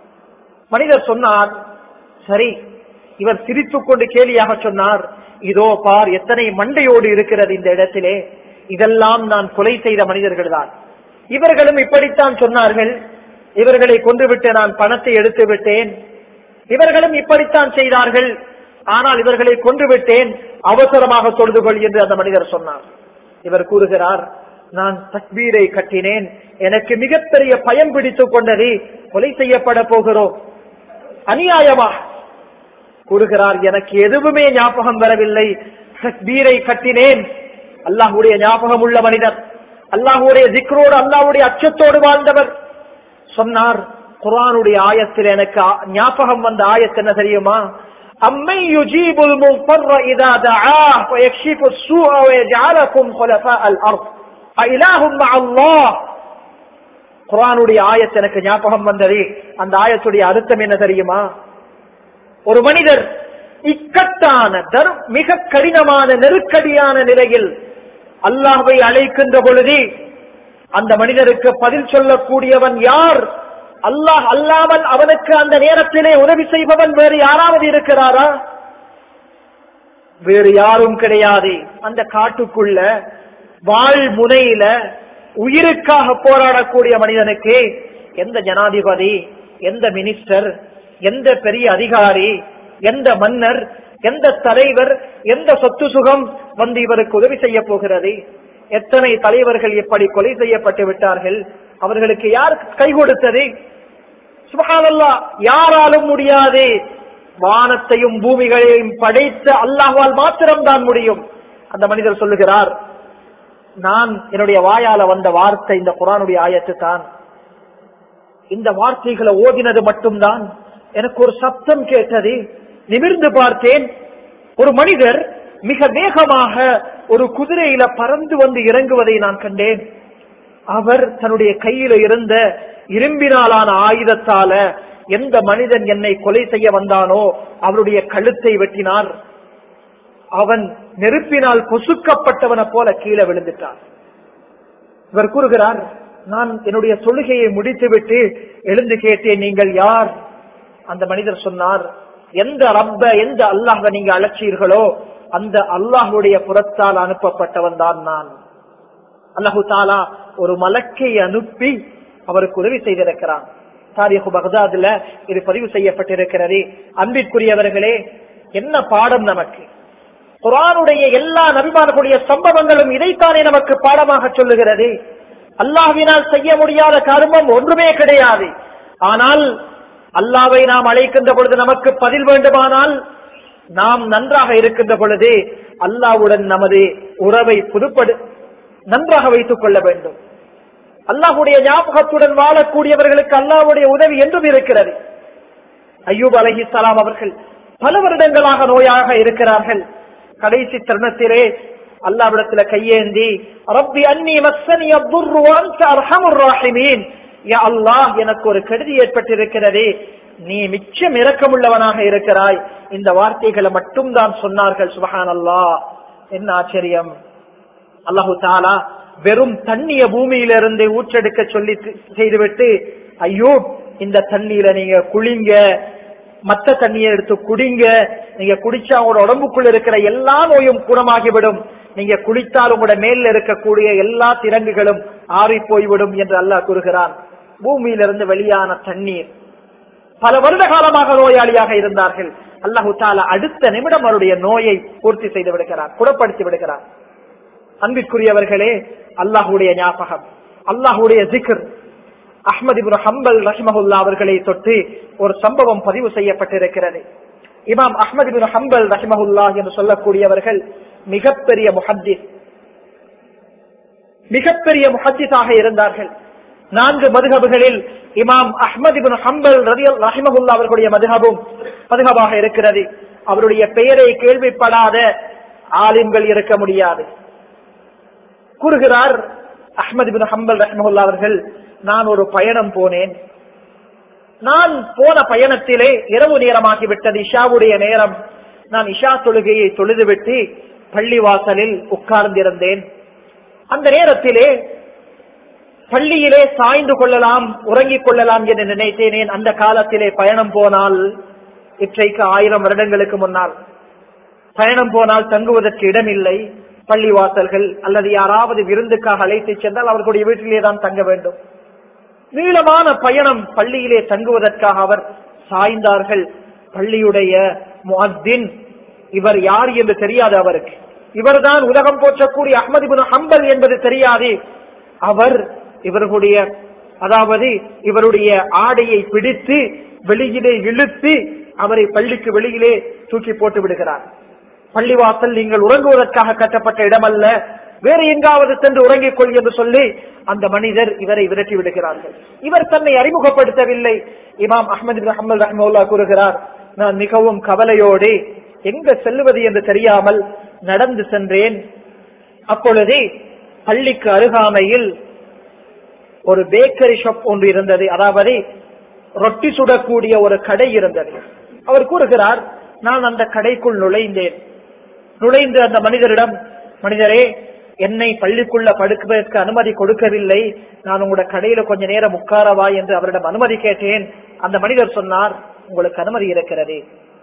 மனிதர் சொன்னார் சரி இவர் சிரித்துக் கொண்டு கேலியாக சொன்னார் இதோ பார் எத்தனை மண்டையோடு இருக்கிறது இந்த இடத்திலே இதெல்லாம் நான் கொலை செய்த மனிதர்கள் தான் இவர்களும் இப்படித்தான் சொன்னார்கள் இவர்களை கொன்றுவிட்டு நான் பணத்தை எடுத்து விட்டேன் இவர்களும் இப்படித்தான் செய்தார்கள் ஆனால் இவர்களை கொன்றுவிட்டேன் அவசரமாக தொழுது கொள் என்று அந்த மனிதர் சொன்னார் இவர் கூறுகிறார் நான் தக்பீரை கட்டினேன் எனக்கு மிகப்பெரிய பயம் பிடித்துக் கொண்டது கொலை செய்யப்பட போகிறோம் அநியாயமா கூறுகிறார் எனக்கு எதுவுமே ஞாபகம் வரவில்லை தக்பீரை கட்டினேன் அல்லாஹுடைய ஞாபகம் உள்ள மனிதர் அல்லாஹுடைய திக்ரோடு அல்லாஹுடைய அச்சத்தோடு வாழ்ந்தவர் சொன்னார் குரானுடைய ஆயத்தில் எனக்கு ஆ- ஞாபகம் வந்த ஆயத்து என்ன தெரியுமா அம்மை யுஜீபுல் முஃபர்ர இதா தஆஹ் ويكشف السوء ويجعلكم خلفاء الارض أإله مع الله குரானுடைய ஆயத்து எனக்கு ஞாபகம் வந்தது அந்த ஆயத்துடைய அர்த்தம் என்ன தெரியுமா ஒரு மனிதர் இக்கட்டான தர் மிக கடினமான நெருக்கடியான நிலையில் அல்லாஹ்வை அழைக்கின்ற பொழுது அந்த மனிதருக்கு பதில் சொல்லக்கூடியவன் யார் அல்லாஹ் அல்லாமல் அவனுக்கு அந்த நேரத்திலே உதவி செய்பவன் வேறு யாராவது இருக்கிறாரா வேறு யாரும் கிடையாது அந்த காட்டுக்குள்ள வாழ் முனையில உயிருக்காக போராடக்கூடிய மனிதனுக்கு எந்த ஜனாதிபதி எந்த மினிஸ்டர் எந்த பெரிய அதிகாரி எந்த மன்னர் எந்த தலைவர் எந்த சொத்து சுகம் வந்து இவருக்கு உதவி செய்ய போகிறது எத்தனை தலைவர்கள் இப்படி கொலை செய்யப்பட்டு விட்டார்கள் அவர்களுக்கு யார் கை கொடுத்தது சுபஹானல்லா யாராலும் முடியாது வானத்தையும் பூமிகளையும் படைத்த அல்லாஹ்வால் மாத்திரம்தான் முடியும் அந்த மனிதர் சொல்லுகிறார் நான் என்னுடைய வாயால வந்த வார்த்தை இந்த குரானுடைய ஆயத்து தான் இந்த வார்த்தைகளை ஓதினது மட்டும்தான் எனக்கு ஒரு சப்தம் கேட்டது நிமிர்ந்து பார்த்தேன் ஒரு மனிதர் மிக வேகமாக ஒரு குதிரையில பறந்து வந்து இறங்குவதை நான் கண்டேன் அவர் தன்னுடைய கையில இருந்த இரும்பினாலான ஆயுதத்தால எந்த மனிதன் என்னை கொலை செய்ய வந்தானோ அவருடைய கழுத்தை வெட்டினார் அவன் நெருப்பினால் பொசுக்கப்பட்டவனை போல கீழே விழுந்துட்டான் இவர் கூறுகிறார் நான் என்னுடைய தொழுகையை முடித்துவிட்டு எழுந்து கேட்டேன் நீங்கள் யார் அந்த மனிதர் சொன்னார் எந்த ரப்ப எந்த அல்லாஹ நீங்க அழைச்சீர்களோ அந்த அல்லாஹுடைய புறத்தால் அனுப்பப்பட்டவன் தான் நான் அல்லாஹு தாலா ஒரு மலக்கை அனுப்பி அவருக்கு உதவி செய்திருக்கிறான் தாரிஹு பகதாதுல இது பதிவு செய்யப்பட்டிருக்கிறது அன்பிற்குரியவர்களே என்ன பாடம் நமக்கு குரானுடைய எல்லா நபிமார்களுடைய சம்பவங்களும் இதைத்தானே நமக்கு பாடமாக சொல்லுகிறது அல்லாஹ்வினால் செய்ய முடியாத கர்மம் ஒன்றுமே கிடையாது ஆனால் அல்லாவை நாம் அழைக்கின்ற பொழுது நமக்கு பதில் வேண்டுமானால் நாம் நன்றாக இருக்கின்ற பொழுது அல்லாவுடன் நமது உறவை புதுப்படு நன்றாக வைத்துக் கொள்ள வேண்டும் அல்லாஹுடைய ஞாபகத்துடன் வாழக்கூடியவர்களுக்கு அல்லாஹ்வுடைய உதவி என்றும் இருக்கிறது ஐயூப் அலஹி சலாம் அவர்கள் பல வருடங்களாக நோயாக இருக்கிறார்கள் கடைசி தருணத்திலே அல்லாவிடத்துல கையேந்தி ரப்பி அன்னி மஸ்ஸனி அத்துர்ரு வ அன்த அர்ஹமுர் ராஹிமீன் யா அல்லாஹ் எனக்கு ஒரு கெடுதி ஏற்பட்டிருக்கிறது நீ மிச்சம் இரக்கமுள்ளவனாக இருக்கிறாய் இந்த வார்த்தைகளை மட்டும் தான் சொன்னார்கள் சுபஹான் அல்லாஹ் என்ன ஆச்சரியம் அல்லாஹு தாலா வெறும் தண்ணிய பூமியிலிருந்து ஊற்றெடுக்க சொல்லி செய்துவிட்டு ஐயோ இந்த தண்ணியில நீங்க குளிங்க மத்த தண்ணியை எடுத்து குடிங்க நீங்க குடிச்சா உங்களோட உடம்புக்குள்ள இருக்கிற எல்லா நோயும் குணமாகிவிடும் நீங்க குளித்தால் உங்களோட மேல இருக்கக்கூடிய எல்லா திறங்குகளும் ஆறி போய்விடும் என்று அல்லாஹ் கூறுகிறான் பூமியிலிருந்து வெளியான தண்ணீர் பல வருட காலமாக நோயாளியாக இருந்தார்கள் அல்லாஹு தாலா அடுத்த நிமிடம் அவருடைய நோயை பூர்த்தி செய்து விடுகிறார் குணப்படுத்தி விடுகிறார் அன்பிற்குரியவர்களே அல்லாஹுடைய ஞாபகம் அல்லாஹுடைய ஜிக்ர் அஹ்மது இப்னு ஹம்பல் ரஹ்மஹுல்லா அவர்களை தொட்டு ஒரு சம்பவம் பதிவு செய்யப்பட்டிருக்கிறது இமாம் அஹ்மது இப்னு ஹம்பல் ரஹ்மஹுல்லா என்று சொல்லக்கூடியவர்கள் மிகப்பெரிய முஹத்திஸ் மிகப்பெரிய முஹத்திஸாக இருந்தார்கள் நான்கு மதுகபுகளில் இமாம் அஹ்மது இப்னு ஹம்பல் ரதியல் ரஹிமஹுல்லா அவர்களுடைய மதுகபும் மதுகபாக இருக்கிறது அவருடைய பெயரை கேள்விப்படாத ஆலிம்கள் இருக்க முடியாது கூறுகிறார் அஹ்மது பின் ஹம்பல் ரஹ்மஹுல்லா அவர்கள் நான் ஒரு பயணம் போனேன் நான் போன பயணத்திலே இரவு நேரமாகிவிட்டது இஷாவுடைய நேரம் நான் இஷா தொழுகையை தொழுதுவிட்டு பள்ளிவாசலில் உட்கார்ந்திருந்தேன் அந்த நேரத்திலே பள்ளியிலே சாய்ந்து கொள்ளலாம் உறங்கிக் கொள்ளலாம் என்று நினைத்தேனேன் அந்த காலத்திலே பயணம் போனால் இற்றைக்கு ஆயிரம் வருடங்களுக்கு முன்னால் பயணம் போனால் தங்குவதற்கு இடமில்லை பள்ளிவாசல்கள் அல்லது யாராவது விருந்துக்காக அழைத்து சென்றால் அவர்களுடைய வீட்டிலே தான் தங்க வேண்டும் நீளமான பயணம் பள்ளியிலே தங்குவதற்காக அவர் சாய்ந்தார்கள் பள்ளியுடைய முஅத்தின் இவர் யார் என்று தெரியாது அவருக்கு இவர்தான் உலகம் போற்றக்கூடிய அஹ்மது பின் ஹம்பல் என்பது தெரியாது அவர் இவர்களுடைய அதாவது இவருடைய ஆடையை பிடித்து வெளியிலே இழுத்து அவரை பள்ளிக்கு வெளியிலே தூக்கி போட்டு விடுகிறார் பள்ளிவாசல் நீங்கள் உறங்குவதற்காக கட்டப்பட்ட இடமல்ல வேறு எங்காவது சென்று உறங்கிக் கொள் என்று சொல்லி அந்த மனிதர் இவரை விரட்டி விடுகிறார்கள் இவர் தன்னை அறிமுகப்படுத்தவில்லை இமாம் அஹமது பின் ஹம்பல் ரஹ்மவுல்லா கூறுகிறார் நான் மிகவும் கவலையோடு எங்க செல்லுவது என்று தெரியாமல் நடந்து சென்றேன் அப்பொழுது பள்ளிக்கு அருகாமையில் ஒரு பேக்கரி ஷாப் ஒன்று இருந்தது அதாவது ரொட்டி சுடக்கூடிய ஒரு கடை இருந்தது அவர் கூறுகிறார் நான் அந்த கடைக்குள் நுழைந்தேன் நுழைந்து அந்த மனிதரிடம் மனிதரே என்னை பள்ளிக்குள்ள படுக்குவதற்கு அனுமதி கொடுக்கவில்லை நான் உங்களோட கடையில கொஞ்ச நேரம் உட்காரவா என்று அவரிடம் அனுமதி கேட்டேன் அந்த மனிதர் சொன்னார் உங்களுக்கு அனுமதி இருக்கிறது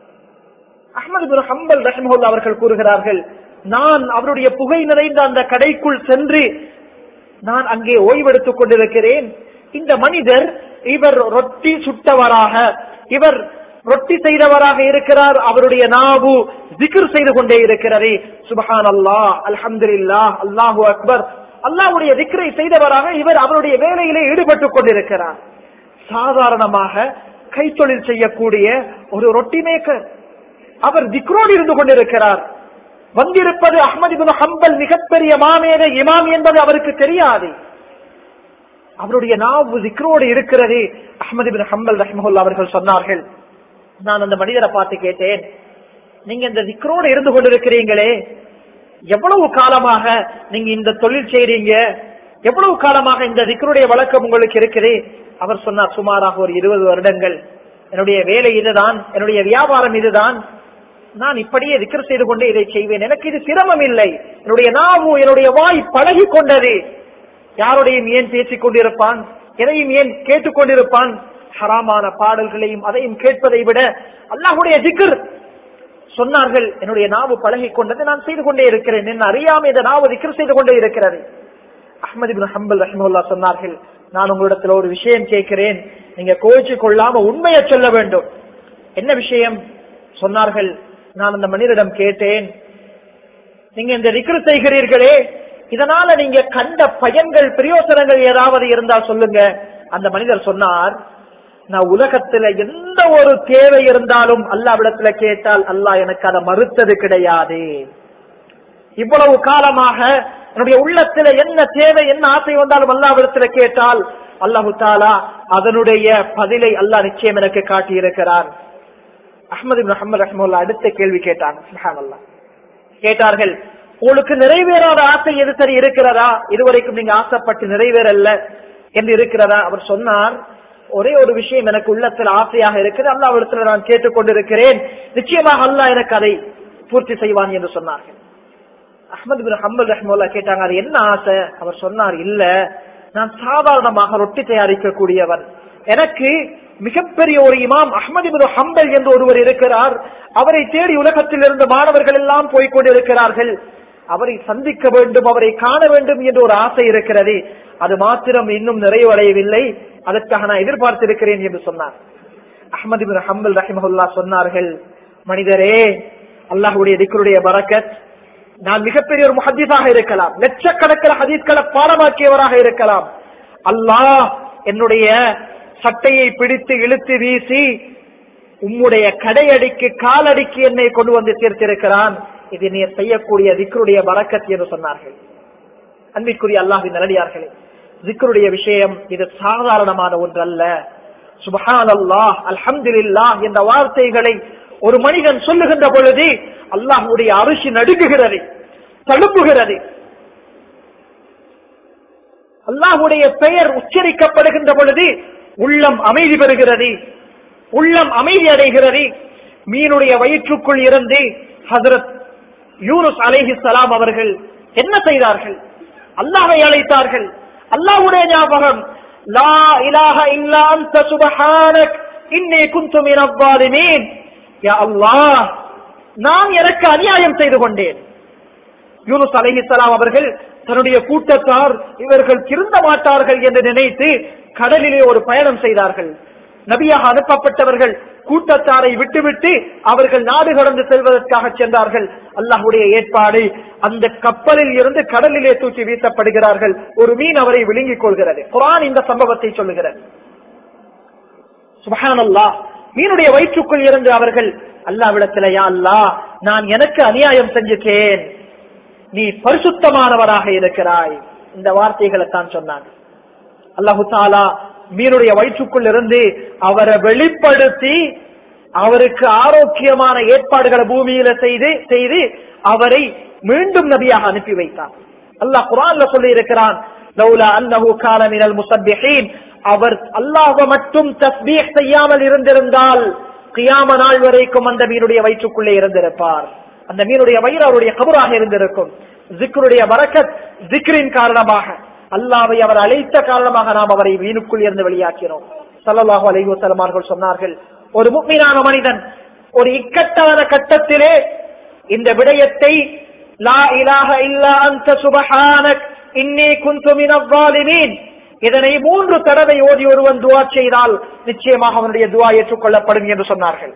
அஹமது பின் ஹம்பல் ரஹ்மஹுல்லா அவர்கள் கூறுகிறார்கள் நான் அவருடைய புகை நிறைந்த அந்த கடைக்குள் சென்று நான் அங்கே ஓய்வெடுத்துக் கொண்டிருக்கிறேன் இந்த மனிதர் இவர் ரொட்டி சுட்டவராக இவர் ரொட்டி செய்தவராக இருக்கிறார் அவருடைய நாவு ஜிக்ர் செய்து கொண்டே இருக்கிறது சுபஹான் அல்லாஹ் அல்ஹம்துலில்லா அல்லாஹு அக்பர் அல்லாஹ்வுடைய திக்ரை செய்தவராக இவர் அவருடைய வேலையிலே ஈடுபட்டுக் கொண்டிருக்கிறார் சாதாரணமாக கைத்தொழில் செய்யக்கூடிய ஒரு ரொட்டி மேக்கர் அவர் திக்ரோடு இருந்து கொண்டிருக்கிறார் வந்திருப்பது அஹ்மது பின் ஹம்பல் மிகப்பெரிய மாமேத இமாம் என்பது அவருக்கு தெரியாது அவருடைய நாவு திக்ரோடு இருக்கிறது அஹ்மது பின் ஹம்பல் ரஹ்மஹுல்லா அவர்கள் சொன்னார்கள் நான் அந்த மனிதரை பார்த்து கேட்டேன் நீங்க இந்த திக்ரோடு இருந்து கொண்டிருக்கிறீங்களே எவ்வளவு காலமாக நீங்க இந்த தொழில் செய்றீங்க எவ்வளவு காலமாக இந்த திக்ருடைய வழக்கம் உங்களுக்கு இருக்குது அவர் சொன்னார் சுமாராக ஒரு இருபது வருடங்கள் என்னுடைய வேலை இதுதான் என்னுடைய வியாபாரம் இதுதான் நான் இப்படியே திக்கர் செய்து கொண்டே இதை செய்வேன் எனக்கு இது சிரமம் இல்லை என்னுடைய நாவு என்னுடைய வாய் பழகி கொண்டது யாருடையும் ஏன் பேசிக் கொண்டிருப்பான் எதையும் ஏன் கேட்டுக்கொண்டிருப்பான் ஹராமான பாடல்களையும் அதையும் கேட்பதை விட அல்லாஹுடைய திக்கர் சொன்னார்கள் என்னுடைய நாவு பழகி கொண்டது நான் செய்து கொண்டே இருக்கிறேன் என்ன அறியாம இந்த நாவு திக்கர் செய்து கொண்டே இருக்கிறது அஹ்மது இப்னு ஹம்பல் ரஹிமுல்லா சொன்னார்கள் நான் உங்களிடத்துல ஒரு விஷயம் கேட்கிறேன் நீங்க கோச்சு கொள்ளாம உண்மையை சொல்ல வேண்டும் என்ன விஷயம் சொன்னார்கள் நான் அந்த மனிதரிடம் கேட்டேன் நீங்க இந்த ரிக்ரு செய்கிறீர்களே இதனால நீங்க கண்ட பயன்கள் பிரயோசனங்கள் ஏதாவது இருந்தால் சொல்லுங்க அந்த மனிதர் சொன்னார் நான் உலகத்துல எந்த ஒரு தேவை இருந்தாலும் அல்லாவிடத்துல கேட்டால் அல்லாஹ் எனக்கு அதை மறுத்தது கிடையாது இவ்வளவு காலமாக என்னுடைய உள்ளத்துல என்ன தேவை என்ன ஆசை வந்தாலும் அல்லாவிடத்துல கேட்டால் அல்லாஹு தாலா அதனுடைய பதிலை அல்லாஹ் நிச்சயம் எனக்கு காட்டியிருக்கிறான் அஹமது முகமது ரஹமுல்லா அடுத்த கேள்வி கேட்டாங்க சுப்ஹானல்லாஹ். கேட்டார்கள் உங்களுக்கு நிறைவேறாத ஆசை எது சரி இருக்கிறதா இதுவரைக்கும் நீங்க ஆசைப்பட்டு நிறைவேறல்ல என்று இருக்கிறதா அவர் சொன்னார் ஒரே ஒரு விஷயம் எனக்கு உள்ளத்தில் ஆசையாக இருக்குது அல்லாவிடத்தில் நான் கேட்டுக்கொண்டிருக்கிறேன் நிச்சயமாக அல்லாஹ் எனக்கு அதை பூர்த்தி செய்வான் என்று சொன்னார்கள் அஹமது பின் ஹம்பல் ரஹ்முல்லா கேட்டாங்க அது என்ன ஆசை அவர் சொன்னார் இல்ல நான் சாதாரணமாக ரொட்டி தயாரிக்க கூடியவன் எனக்கு மிகப்பெரிய ஒரு இமாம் அஹமது பின் ஹம்பல் என்று ஒருவர் இருக்கிறார் அவரை தேடி உலகத்தில் இருந்து மாணவர்கள் எல்லாம் போய்கொண்டிருக்கிறார்கள் அவரை சந்திக்க வேண்டும் அவரை காண வேண்டும் என்று ஒரு ஆசை இருக்கிறது அது மாத்திரம் இன்னும் நிறைவடையவில்லை அதற்காக நான் எதிர்பார்த்திருக்கிறேன் என்று சொன்னார் அஹமது பின் ஹம்பல் ரஹிமஹுல்லா சொன்னார்கள் மனிதரே அல்லாஹுடைய திக்கருடைய பரக்கத் நான் மிகப்பெரிய ஒரு முஹத்திஸாக இருக்கலாம் லட்சக்கணக்கில் ஹதீஸ்களை பாடமாக்கியவராக இருக்கலாம் அல்லாஹ் என்னுடைய சட்டையை பிடித்து இழுத்து வீசி உம்முடைய கடையடிக்கு காலடிக்கு என்னை கொண்டு வந்து சேர்த்திருக்கிறான் இது நீர் செய்யக்கூடிய திக்ருடைய பறக்கத் என்று சொன்னார்கள் அன்பிற்குரிய அல்லாஹின் நல்லடியார்களே திக்ருடைய விஷயம் இது சாதாரணமான ஒன்றல்ல சுபஹான் அல்லாஹ் அல்ஹம்துலில்லாஹ் என்ற வார்த்தைகளை ஒரு மனிதன் சொல்லுகின்ற பொழுது அல்லாஹுடைய அரிசி நடுங்குகிறது தழும்புகிறது அல்லாஹுடைய பெயர் உச்சரிக்கப்படுகின்ற பொழுது உள்ளம் அமைதி பெறுகிறது உள்ளம் அமைதி அடைகிறது மீனுடைய வயிற்றுக்குள் இருந்து ஹசரத் யூனுஸ் அலைஹி சலாம் அவர்கள் என்ன செய்தார்கள் அல்லாஹை அழைத்தார்கள் அல்லாஹுடைய ஞாபகம் லா இலாஹ இல்லா அன்த சுபஹானக் இன்னே குந்து மினல் ஸாலிமீன் யா அல்லாஹ் நான் எனக்கு அநியாயம் செய்து கொண்டேன் யூனுஸ் அலைஹிஸ்ஸலாம் அவர்கள் தன்னுடைய கூட்டத்தார் இவர்கள் திருந்த மாட்டார்கள் என்று நினைத்து கடலிலே ஒரு பயணம் செய்தார்கள் நபியாக அனுப்பப்பட்டவர்கள் கூட்டத்தாரை விட்டுவிட்டு அவர்கள் நாடு கடந்து செல்வதற்காக சென்றார்கள் அல்லாஹுடைய ஏற்பாடு அந்த கப்பலில் இருந்து கடலிலே தூக்கி வீசப்படுகிறார்கள் ஒரு மீன் அவரை விழுங்கிக் கொள்கிறது குரான் இந்த சம்பவத்தை சொல்லுகிறது சுபஹானல்லாஹ் மீனுடைய வயிற்றுக்குள் இருந்து அவர்கள் அல்லாவிடத்துல யா அல்லாஹ் நான் எனக்கு அநியாயம் செஞ்சுட்டேன் நீ பரிசுத்தமானவராக இருக்கிறாய் இந்த வார்த்தைகளை தான் சொன்னாங்க அல்லாஹு தாலா மீனுடைய வயிற்றுக்குள் இருந்து அவரை வெளிப்படுத்தி அவருக்கு ஆரோக்கியமான ஏற்பாடுகளை பூமியில செய்து செய்து அவரை மீண்டும் நபியாக அனுப்பி வைத்தார் அல்லாஹ் குரான்ல சொல்லி இருக்கிறான் லௌலா அன்னஹு கால மினல் முஸப்பிஹீன் அவர் அல்லாஹ்வ மட்டும் தஸ்பீஹ் செய்யாமல் இருந்திருந்தால் கியாம நாள் வரைக்கும் அந்த மீனுடைய வயிற்றுக்குள்ளே இருந்திருப்பார் அந்த மீனுடைய வயிறு அவருடைய கபராக இருந்திருக்கும் ஜிக்ருடைய வரக்கத் ஜிக்ரின் காரணமாக அல்லாவை அவர் அழைத்த காரணமாக நாம் அவரை மீனுக்குள் இருந்து வெளியாக்கினோம் சல்லல்லாஹு அலைஹி வஸல்லம் அவர்கள் சொன்னார்கள் ஒரு முக்மீனான மனிதன் ஒரு இக்கட்டான கட்டத்திலே இந்த விடயத்தை லா இலாஹ இல்லா அன்த சுபஹானக் இன்னி குந்து மினல் ஸாலிமீன் இதனை மூன்று தடவை ஓதி ஒருவன் துவா செய்தால் நிச்சயமாக அவனுடைய துவா ஏற்றுக்கொள்ளப்படும் என்று சொன்னார்கள்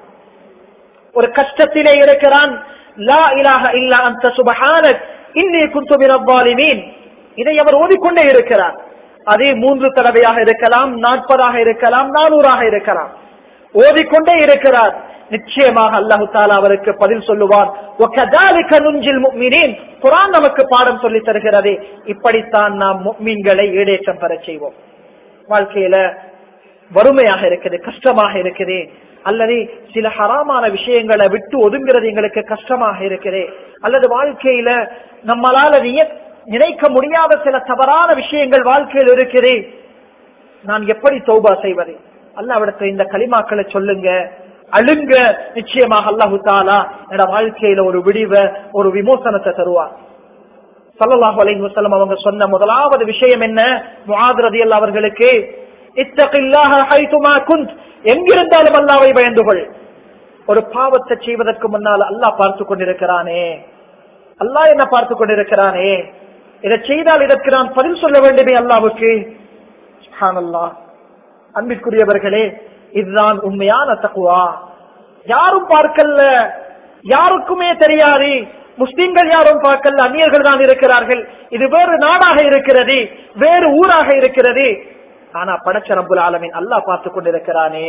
ஒரு கஷ்டத்திலே இருக்கிறான் லா இலாஹ இல்லா அந்த சுபஹானக் இன்னி குந்து மினல் ஸாலிமீன் இதை அவர் ஓதிக்கொண்டே இருக்கிறார் அதே மூன்று தடவையாக இருக்கலாம் நாற்பதாக இருக்கலாம் நானூறாக இருக்கலாம் ஓதிக்கொண்டே இருக்கிறார் நிச்சயமாக அல்லாஹு தாலா அவருக்கு பதில் சொல்லுவான் وَكَذَلِكَ نُنْجِي الْمُؤْمِنِينَ குர்ஆன் நமக்கு பாடம் சொல்லி தருகிறது இப்படித்தான் நாம் முக்மீன்களை ஈடேற்றம் பெற செய்வோம் வாழ்க்கையில வறுமையாக இருக்குது கஷ்டமாக இருக்குது அல்லது சில ஹராமான விஷயங்களை விட்டு ஒதுங்கிறது எங்களுக்கு கஷ்டமாக இருக்குது அல்லது வாழ்க்கையில நம்மளால நிய- நினைக்க முடியாத சில தவறான விஷயங்கள் வாழ்க்கையில் இருக்குது நான் எப்படி தௌபா செய்வது அல்லாவிடத்துல இந்த களிமாக்களை சொல்லுங்க அழுங்க நிச்சயமாக அல்லாஹு தாலா என்னோட வாழ்க்கையில ஒரு விடிவை ஒரு விமோசனத்தை தருவார் சல்லல்லாஹு அலைஹி வஸல்லம் அவங்க சொன்ன முதலாவது விஷயம் என்ன முஆத் ரலியல்லாஹு அவர்களுக்கு இத்தகில்லாஹ ஹைதுமா குந்த் எங்கிருந்தாலும் அல்லாஹ்வை பயந்து கொள் ஒரு பாவத்தை செய்வதற்கு முன்னால் அல்லாஹ் பார்த்து கொண்டிருக்கிறானே அல்லாஹ் என்ன பார்த்து கொண்டிருக்கிறானே இதை செய்தால் இதற்கு நான் பதில் சொல்ல வேண்டுமே அல்லாவுக்கு சுப்ஹானல்லாஹ். அன்பிற்குரியவர்களே இதுதான் உண்மையான தக்குவா யாரும் பார்க்கல யாருக்குமே தெரியாது முஸ்லிம்கள் யாரும் பார்க்கல அந்நியர்கள் தான் இருக்கிறார்கள் இது வேறு நாடாக இருக்கிறது வேறு ஊராக இருக்கிறது ஆனா படைச்ச ரப்புல் ஆலமீன் அல்லாஹ் பார்த்து கொண்டிருக்கிறானே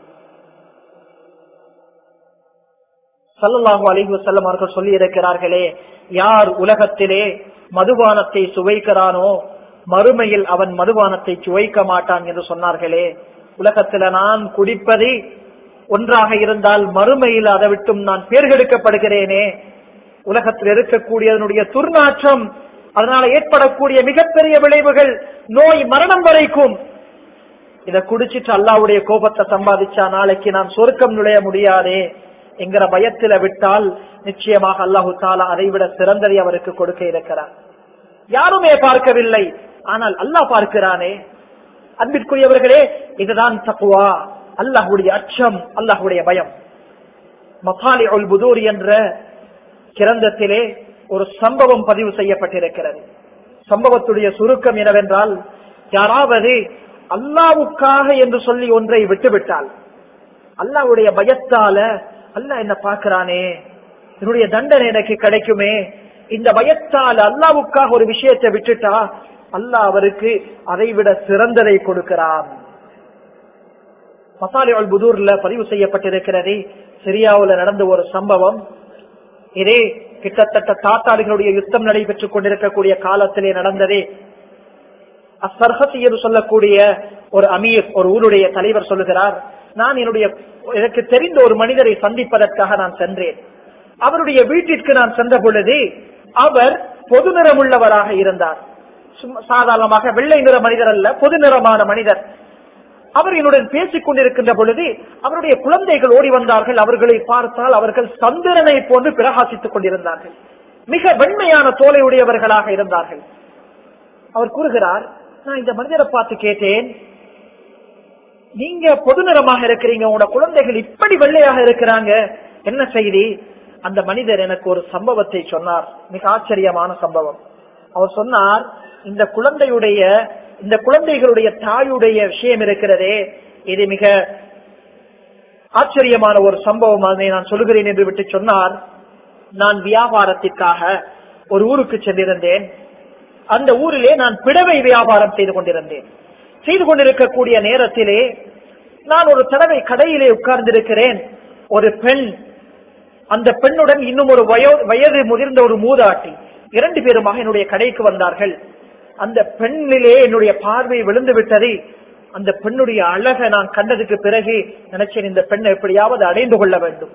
சல்லல்லாஹு அலைஹி வஸல்லம் அவர்கள் சொல்லி இருக்கிறார்களே யார் உலகத்திலே மதுபானத்தை சுவைக்கிறானோ மறுமையில் அவன் மதுபானத்தை சுவைக்க மாட்டான் என்று சொன்னார்களே உலகத்துல நான் குடிப்பது ஒன்றாக இருந்தால் மறுமையில் அதை விட்டும் நான் பேர்கெடுக்கப்படுகிறேனே உலகத்தில் இருக்கக்கூடியதனுடைய துர்நாற்றம் அதனால ஏற்படக்கூடிய மிகப்பெரிய விளைவுகள் நோய் மரணம் வரைக்கும் இத குடிச்சிட்டு அல்லாவுடைய கோபத்தை சம்பாதிச்சா நாளைக்கு நான் சொர்க்கம் நுழைய முடியாதே என்கிற பயத்தில விட்டால் நிச்சயமாக அல்லாஹு தாலா அதை விட சிறந்ததை அவருக்கு கொடுக்க இருக்கிறார் யாருமே பார்க்கவில்லை ஆனால் அல்லாஹ் பார்க்கிறானே அன்பிற்குரியவர்களே இதுதான் தக்குவா அல்லாஹுடைய அச்சம் அல்லாஹுடைய பயம் மசாலி உல் புதூர் என்ற கிரந்தத்திலே ஒரு சம்பவம் பதிவு செய்யப்பட்டிருக்கிறது சம்பவத்துடைய சுருக்கம் என்னவென்றால் யாராவது அல்லாவுக்காக என்று சொல்லி ஒன்றை விட்டுவிட்டால் அல்லாவுடைய பயத்தால அல்லாஹ் என்ன பார்க்கிறானே என்னுடைய தண்டனை எனக்கு கிடைக்குமே இந்த பயத்தால் அல்லாவுக்காக ஒரு விஷயத்தை விட்டுட்டா அல்லாஹ் அவருக்கு அதை விட சிறந்ததை கொடுக்கிறான் மசாலி அல் புதூர்ல பதிவு செய்யப்பட்டிருக்கிறது சிரியாவுல நடந்த ஒரு சம்பவம் இதே கிட்டத்தட்ட தாத்தாளிகளுடைய யுத்தம் நடைபெற்றுக் கொண்டிருக்கக்கூடிய காலத்திலே நடந்ததே அசர்ஹத் என்று சொல்லக்கூடிய ஒரு அமீர் ஒரு ஊருடைய தலைவர் சொல்லுகிறார் நான் என்னுடைய எனக்கு தெரிந்த ஒரு மனிதரை சந்திப்பதற்காக நான் சென்றேன் அவருடைய வீட்டிற்கு நான் சென்ற பொழுது அவர் பொது நிறமுள்ளவராக இருந்தார் சும்மா சாதாரணமாக வெள்ளை நிற மனிதர் அல்ல பொது நிறமான மனிதர் அவர் என்னுடன் பேசிக் கொண்டிருக்கின்ற பொழுது அவருடைய குழந்தைகள் ஓடி வந்தார்கள் அவர்களை பார்த்தால் அவர்கள் சந்திரனை போன்று பிரகாசித்துக் கொண்டிருந்தார்கள் மிக வெண்மையான தோலை உடையவர்களாக இருந்தார்கள் அவர் கூறுகிறார் நான் இந்த மனிதரை பார்த்து கேட்டேன் நீங்க பொது நிறமாக இருக்கிறீங்க உங்களோட குழந்தைகள் இப்படி வெள்ளையாக இருக்கிறாங்க என்ன செய்தி அந்த மனிதர் எனக்கு ஒரு சம்பவத்தை சொன்னார் மிக ஆச்சரியமான சம்பவம் அவர் சொன்னார் இந்த குழந்தையுடைய இந்த குழந்தைகளுடைய தாயுடைய விஷயம் இருக்கிறதே இது மிக ஆச்சரியமான ஒரு சம்பவம் அதை நான் சொல்லுகிறேன் என்று விட்டு சொன்னார் நான் வியாபாரத்திற்காக ஒரு ஊருக்கு சென்றிருந்தேன் அந்த ஊரிலே நான் பிடவை வியாபாரம் செய்து கொண்டிருந்தேன் செய்து கொண்டிருக்கக்கூடிய நேரத்திலே நான் ஒரு தடவை கடையிலே உட்கார்ந்திருக்கிறேன் ஒரு பெண் அந்த பெண்ணுடன் இன்னும் ஒரு வயோ வயது முதிர்ந்த ஒரு மூதாட்டி இரண்டு பேருமாக என்னுடைய கடைக்கு வந்தார்கள் அந்த பெண்ணிலே என்னுடைய பார்வை விழுந்து விட்டது அந்த பெண்ணுடைய அழகை நான் கண்டதுக்கு பிறகு நினைச்சேன் இந்த பெண்ணை எப்படியாவது அடைந்து கொள்ள வேண்டும்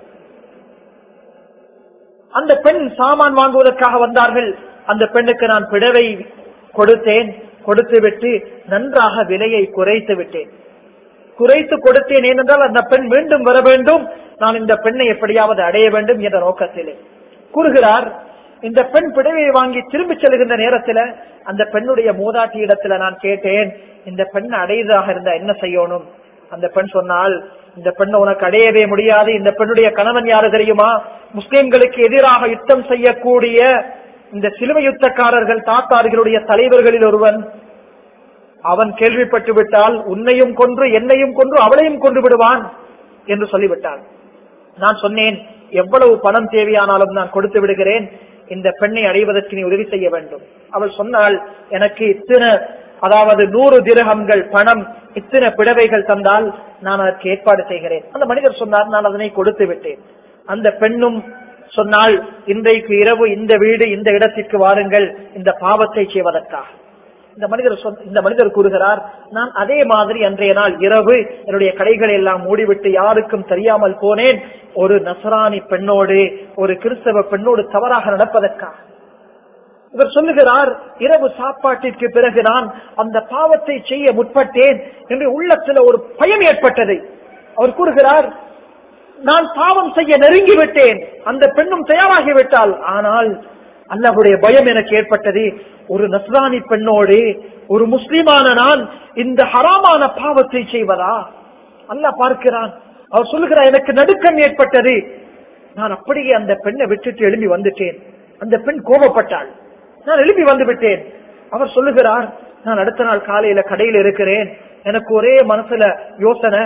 அந்த பெண் சாமான் வாங்குவதற்காக வந்தார்கள் அந்த பெண்ணுக்கு நான் பிடவை கொடுத்தேன் கொடுத்து விட்டு நன்றாக விலையை குறைத்து விட்டேன் குறைத்து கொடுத்தேன் ஏனென்றால் அந்த பெண் மீண்டும் வர வேண்டும் நான் இந்த பெண்ணை எப்படியாவது அடைய வேண்டும் என்ற நோக்கத்திலே கூறுகிறார் இந்த பெண் பிடவையை வாங்கி திரும்பி செல்கின்ற நேரத்துல அந்த பெண்ணுடைய மூதாட்டி இடத்துல நான் கேட்டேன் இந்த பெண் அடையதாக இருந்தா என்ன செய்யணும் அந்த பெண் சொன்னால் இந்த பெண்ணை உனக்கு அடையவே முடியாது இந்த பெண்ணுடைய கணவன் யாரு தெரியுமா முஸ்லிம்களுக்கு எதிராக யுத்தம் செய்யக்கூடிய இந்த சிலுவை யுத்தக்காரர்கள் தாத்தார்களுடைய தலைவர்களில் ஒருவன் அவன் கேள்விப்பட்டு விட்டால் உன்னையும் கொன்று என்னையும் கொன்று அவளையும் கொண்டு விடுவான் என்று சொல்லிவிட்டான் நான் சொன்னேன் எவ்வளவு பணம் தேவையானாலும் நான் கொடுத்து விடுகிறேன் இந்த பெண்ணை அடைவதற்கு நீ உதவி செய்ய வேண்டும் அவள் சொன்னால் எனக்கு இத்தனை அதாவது நூறு திரகங்கள் பணம் இத்தனை பிடவைகள் தந்தால் நான் அதற்கு ஏற்பாடு செய்கிறேன் அந்த மனிதர் சொன்னார் நான் அதனை கொடுத்து விட்டேன் அந்த பெண்ணும் சொன்னால் இன்றைக்கு இரவு இந்த வீடு இந்த இடத்திற்கு வாருங்கள் இந்த பாவத்தை செய்வதற்காக இந்த மனிதர் சொன்ன- இந்த மனிதர் கூறுகிறார் நான் அதே மாதிரி அன்றைய நாள் இரவு என்னுடைய கடைகளை எல்லாம் மூடிவிட்டு யாருக்கும் தெரியாமல் போனேன் ஒரு நசராணி பெண்ணோடு ஒரு கிறிஸ்தவ பெண்ணோடு தவறாக நடப்பதற்காக இவர் சொல்லுகிறார் இரவு சாப்பாட்டிற்கு பிறகு நான் அந்த பாவத்தை செய்ய முற்பட்டேன் என்று உள்ளத்துல ஒரு பயம் ஏற்பட்டது அவர் கூறுகிறார் நான் பாவம் செய்ய நெருங்கி விட்டேன் அந்த பெண்ணும் தயாராகி விட்டாள் ஆனால் அல்லாஹ்வுடைய பயம் எனக்கு ஏற்பட்டது ஒரு நஸ்ரானி பெண்ணோடு ஒரு முஸ்லிமான நான் இந்த ஹராமான பாவத்தை செய்வதா அல்லாஹ் பார்க்கிறான் அவர் சொல்லுகிறார் எனக்கு நடுக்கம் ஏற்பட்டது நான் அப்படியே அந்த பெண்ணை விட்டுட்டு எழும்பி வந்துட்டேன் அந்த பெண் கோபப்பட்டாள் நான் எழுப்பி வந்து விட்டேன் அவர் சொல்லுகிறார் நான் அடுத்த நாள் காலையில கடையில் இருக்கிறேன் எனக்கு ஒரே மனசுல யோசனை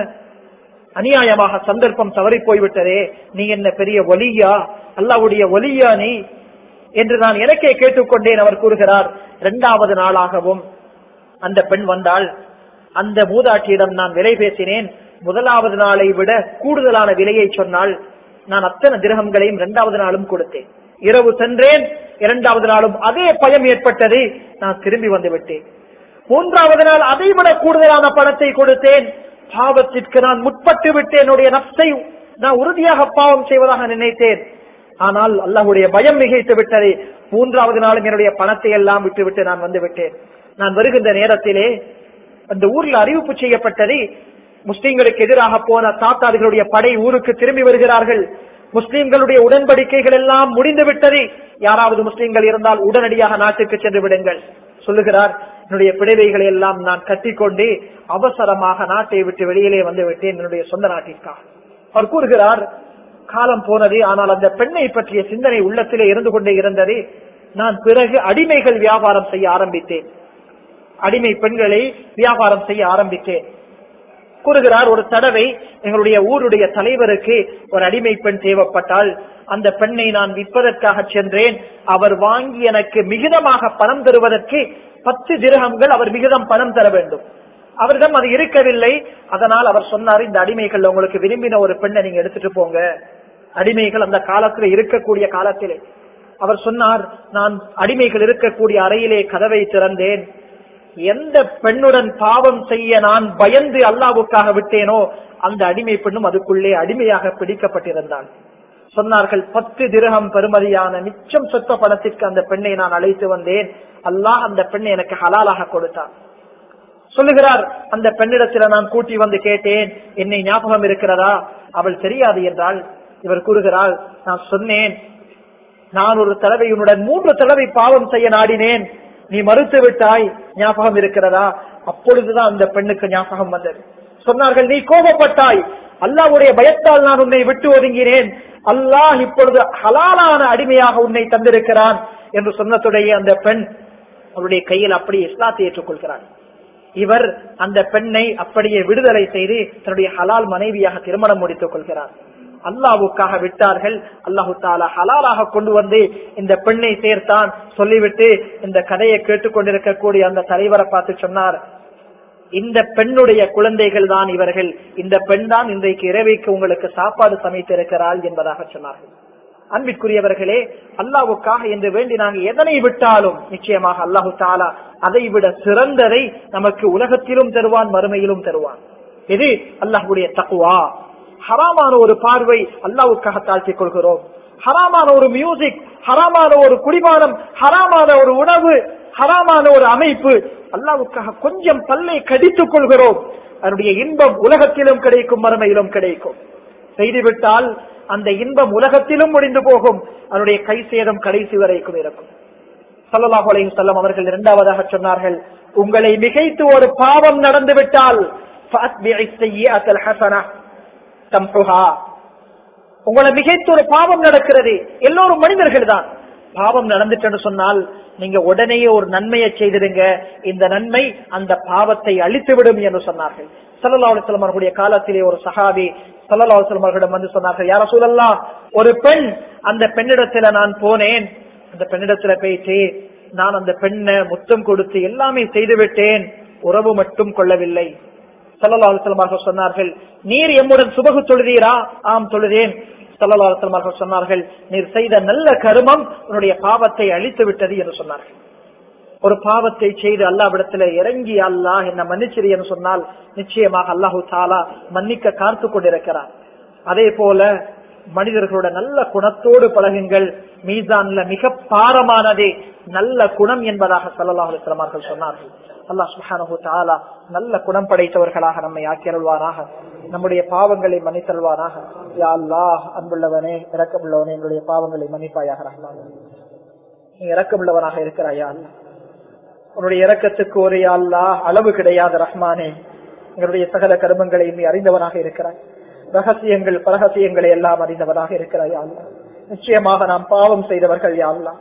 அநியாயமாக சந்தர்ப்பம் தவறி போய்விட்டதே நீ என்ன பெரிய ஒலியா அல்லாவுடைய ஒலியா நீ என்று நான் எனக்கே கேட்டுக்கொண்டேன் அவர் கூறுகிறார் இரண்டாவது நாளாகவும் அந்த பெண் வந்தால் அந்த மூதாட்டியிடம் நான் விலை பேசினேன் முதலாவது நாளை விட கூடுதலான விலையை சொன்னால் நான் அத்தனை திரகங்களையும் இரண்டாவது நாளும் கொடுத்தேன் இரவு சென்றேன் இரண்டாவது நாளும் அதே பயம் ஏற்பட்டது நான் திரும்பி வந்து விட்டேன் மூன்றாவது நாள் அதை விட கூடுதலான பணத்தை கொடுத்தேன் பாவத்திற்கு நான் முற்பட்டு விட்டு என்னுடைய நப்சை நான் உறுதியாக பாவம் செய்வதாக நினைத்தேன் ஆனால் அல்லாஹுடைய பயம் மிகைத்து விட்டது மூன்றாவது நாளும் என்னுடைய பணத்தை எல்லாம் விட்டுவிட்டு நான் வந்து விட்டேன் நான் வருகின்ற நேரத்திலே அந்த ஊர்ல அறிவிப்பு செய்யப்பட்டது முஸ்லிம்களுக்கு எதிராக போன தாத்தார்களுடைய படை ஊருக்கு திரும்பி வருகிறார்கள் முஸ்லிம்களுடைய உடன்படிக்கைகள் எல்லாம் முடிந்து விட்டது யாராவது முஸ்லிம்கள் இருந்தால் உடனடியாக நாட்டுக்கு சென்று விடுங்கள் சொல்லுகிறார் என்னுடைய பிடவைகளை எல்லாம் நான் கட்டிக்கொண்டு அவசரமாக நாட்டை விட்டு வெளியிலே வந்து விட்டேன் என்னுடைய சொந்த நாட்டிற்காக அவர் கூறுகிறார் காலம் போனது ஆனால் அந்த பெண்ணை பற்றிய சிந்தனை உள்ளத்திலே இருந்து கொண்டே இருந்தது நான் பிறகு அடிமைகள் வியாபாரம் செய்ய ஆரம்பித்தேன் அடிமை பெண்களை வியாபாரம் செய்ய ஆரம்பித்தேன் கூறுகிறார் ஒரு தடவை எங்களுடைய ஊருடைய தலைவருக்கு ஒரு அடிமை பெண் தேவைப்பட்டால் அந்த பெண்ணை நான் விற்பதற்காக சென்றேன் அவர் வாங்கி எனக்கு மிகுதமாக பணம் தருவதற்கு பத்து திரகங்கள் அவர் மிகுதம் பணம் தர வேண்டும் அவரிடம் அது இருக்கவில்லை அதனால் அவர் சொன்னார் இந்த அடிமைகள் உங்களுக்கு விரும்பின ஒரு பெண்ணை நீங்க எடுத்துட்டு போங்க அடிமைகள் அந்த காலத்துல இருக்கக்கூடிய காலத்திலே அவர் சொன்னார் நான் அடிமைகள் இருக்கக்கூடிய அறையிலே கதவை திறந்தேன் எந்த பெண்ணுடன் பாவம் செய்ய நான் பயந்து அல்லாவுக்காக விட்டேனோ அந்த அடிமை பெண்ணும் அதுக்குள்ளே அடிமையாக பிடிக்கப்பட்டிருந்தாள் சொன்னார்கள் பத்து திரகம் பெருமதியான மிச்சம் சொத்த பணத்திற்கு அந்த பெண்ணை நான் அழைத்து வந்தேன் அல்லாஹ் அந்த பெண்ணை எனக்கு ஹலாலாக கொடுத்தான் சொல்லுகிறார் அந்த பெண்ணிடத்துல நான் கூட்டி வந்து கேட்டேன் என்னை ஞாபகம் இருக்கிறதா அவள் தெரியாது என்றால் இவர் கூறுகிறாள் நான் சொன்னேன் நான் ஒரு தடவை உன்னுடன் மூன்று தடவை பாவம் செய்ய நாடினேன் நீ மறுத்து விட்டாய் ஞாபகம் இருக்கிறதா அப்பொழுதுதான் அந்த பெண்ணுக்கு ஞாபகம் வந்தது சொன்னார்கள் நீ கோபப்பட்டாய் அல்லாவுடைய பயத்தால் நான் உன்னை விட்டு ஒதுங்கினேன் அல்லாஹ் இப்பொழுது ஹலாலான அடிமையாக உன்னை தந்திருக்கிறான் என்று சொன்னதுடைய அந்த பெண் அவருடைய கையில் அப்படியே இஸ்லாத்தை ஏற்றுக்கொள்கிறார் இவர் அந்த பெண்ணை அப்படியே விடுதலை செய்து தன்னுடைய ஹலால் மனைவியாக திருமணம் முடித்துக் கொள்கிறார் அல்லாவுக்காக விட்டார்கள் அல்லாஹு தாலா ஹலாலாக கொண்டு வந்து இந்த பெண்ணை சேர்த்தான் சொல்லிவிட்டு இந்த கதையை கேட்டுக்கொண்டிருக்கக்கூடிய அந்த தலைவரை பார்த்து சொன்னார் இந்த பெண்ணுடைய குழந்தைகள் தான் இவர்கள் இந்த பெண் தான் இன்றைக்கு இரவைக்கு உங்களுக்கு சாப்பாடு சமைத்திருக்கிறாள் என்பதாக சொன்னார்கள் அன்பிற்குரியவர்களே அல்லாவுக்காக என்று வேண்டி நாங்கள் எதனை விட்டாலும் நிச்சயமாக அல்லாஹு தாலா அதை விட சிறந்ததை நமக்கு உலகத்திலும் தருவான் மறுமையிலும் தருவான் இது அல்லாஹுடைய தக்குவா ஹராமான ஒரு பார்வை அல்லாவுக்காக தாழ்த்திக் கொள்கிறோம் ஹராமான ஒரு மியூசிக் ஹராமான ஒரு குடிபானம் ஹராமான ஒரு உணவு ஹராமான ஒரு அமைப்பு அல்லாவுக்காக கொஞ்சம் பல்லை கடித்துக் கொள்கிறோம் அதனுடைய இன்பம் உலகத்திலும் கிடைக்கும் மறுமையிலும் கிடைக்கும் செய்துவிட்டால் அந்த இன்பம் உலகத்திலும் முடிந்து போகும் அதனுடைய கை சேதம் கடைசி வரைக்கும் இருக்கும் சல்லாஹ் அலைஹி செல்லம் அவர்கள் இரண்டாவதாக சொன்னார்கள் உங்களை மிகைத்து ஒரு பாவம் நடந்து விட்டால் உங்களை மிகைத்து ஒரு பாவம் நடக்கிறது எல்லோரும் மனிதர்கள் தான் பாவம் நடந்துட்டு சொன்னால் நீங்க உடனேயே ஒரு நன்மையை செய்திருங்க இந்த நன்மை அந்த பாவத்தை அழித்து விடும் என்று சொன்னார்கள் சல்லா அலுவலம் அவர்களுடைய காலத்திலே ஒரு சஹாபி சல்லா அலுவலம் அவர்களிடம் வந்து சொன்னார்கள் யார சூழல்லா ஒரு பெண் அந்த பெண்ணிடத்துல நான் போனேன் அந்த பெண்ணிடத்துல போயிட்டு நான் அந்த பெண்ணை முத்தம் கொடுத்து எல்லாமே செய்து விட்டேன் உறவு மட்டும் கொள்ளவில்லை சல்லா அலுவலம் சொன்னார்கள் நீர் எம்முடன் சுபகு தொழுதீரா ஆம் தொழுதேன் சல்லாஹர்கள் சொன்னார்கள் நீர் செய்த நல்ல கருமம் உன்னுடைய பாவத்தை அழித்து விட்டது என்று சொன்னார்கள் ஒரு பாவத்தை செய்து அல்லாவிடத்துல இறங்கி அல்லாஹ் என்ன மன்னிச்சிரு என்று சொன்னால் நிச்சயமாக அல்லாஹு தாலா மன்னிக்க காத்து கொண்டிருக்கிறார் அதே போல மனிதர்களோட நல்ல குணத்தோடு பழகுங்கள் மீதான்ல மிக பாரமானதே நல்ல குணம் என்பதாக சல்லாஹ் அலுவலமார்கள் சொன்னார்கள் அல்லாஹ் சுஹானு தாலா நல்ல குணம் படைத்தவர்களாக நம்மை ஆக்கியருள்வாராக நம்முடைய பாவங்களை மன்னித்தருள்வாராக யா அல்லாஹ் அன்புள்ளவனே இறக்கமுள்ளவனே எங்களுடைய பாவங்களை மன்னிப்பாயாக ரஹ்மான் நீ இறக்கமுள்ளவனாக இருக்கிறாயா அல்லா உன்னுடைய இறக்கத்துக்கு ஒரு அல்லா அளவு கிடையாது ரஹ்மானே எங்களுடைய சகல கருமங்களை நீ அறிந்தவனாக இருக்கிறாய் ரகசியங்கள் பரகசியங்களை எல்லாம் அறிந்தவனாக இருக்கிறாய் அல்லா நிச்சயமாக நாம் பாவம் செய்தவர்கள் யா அல்லா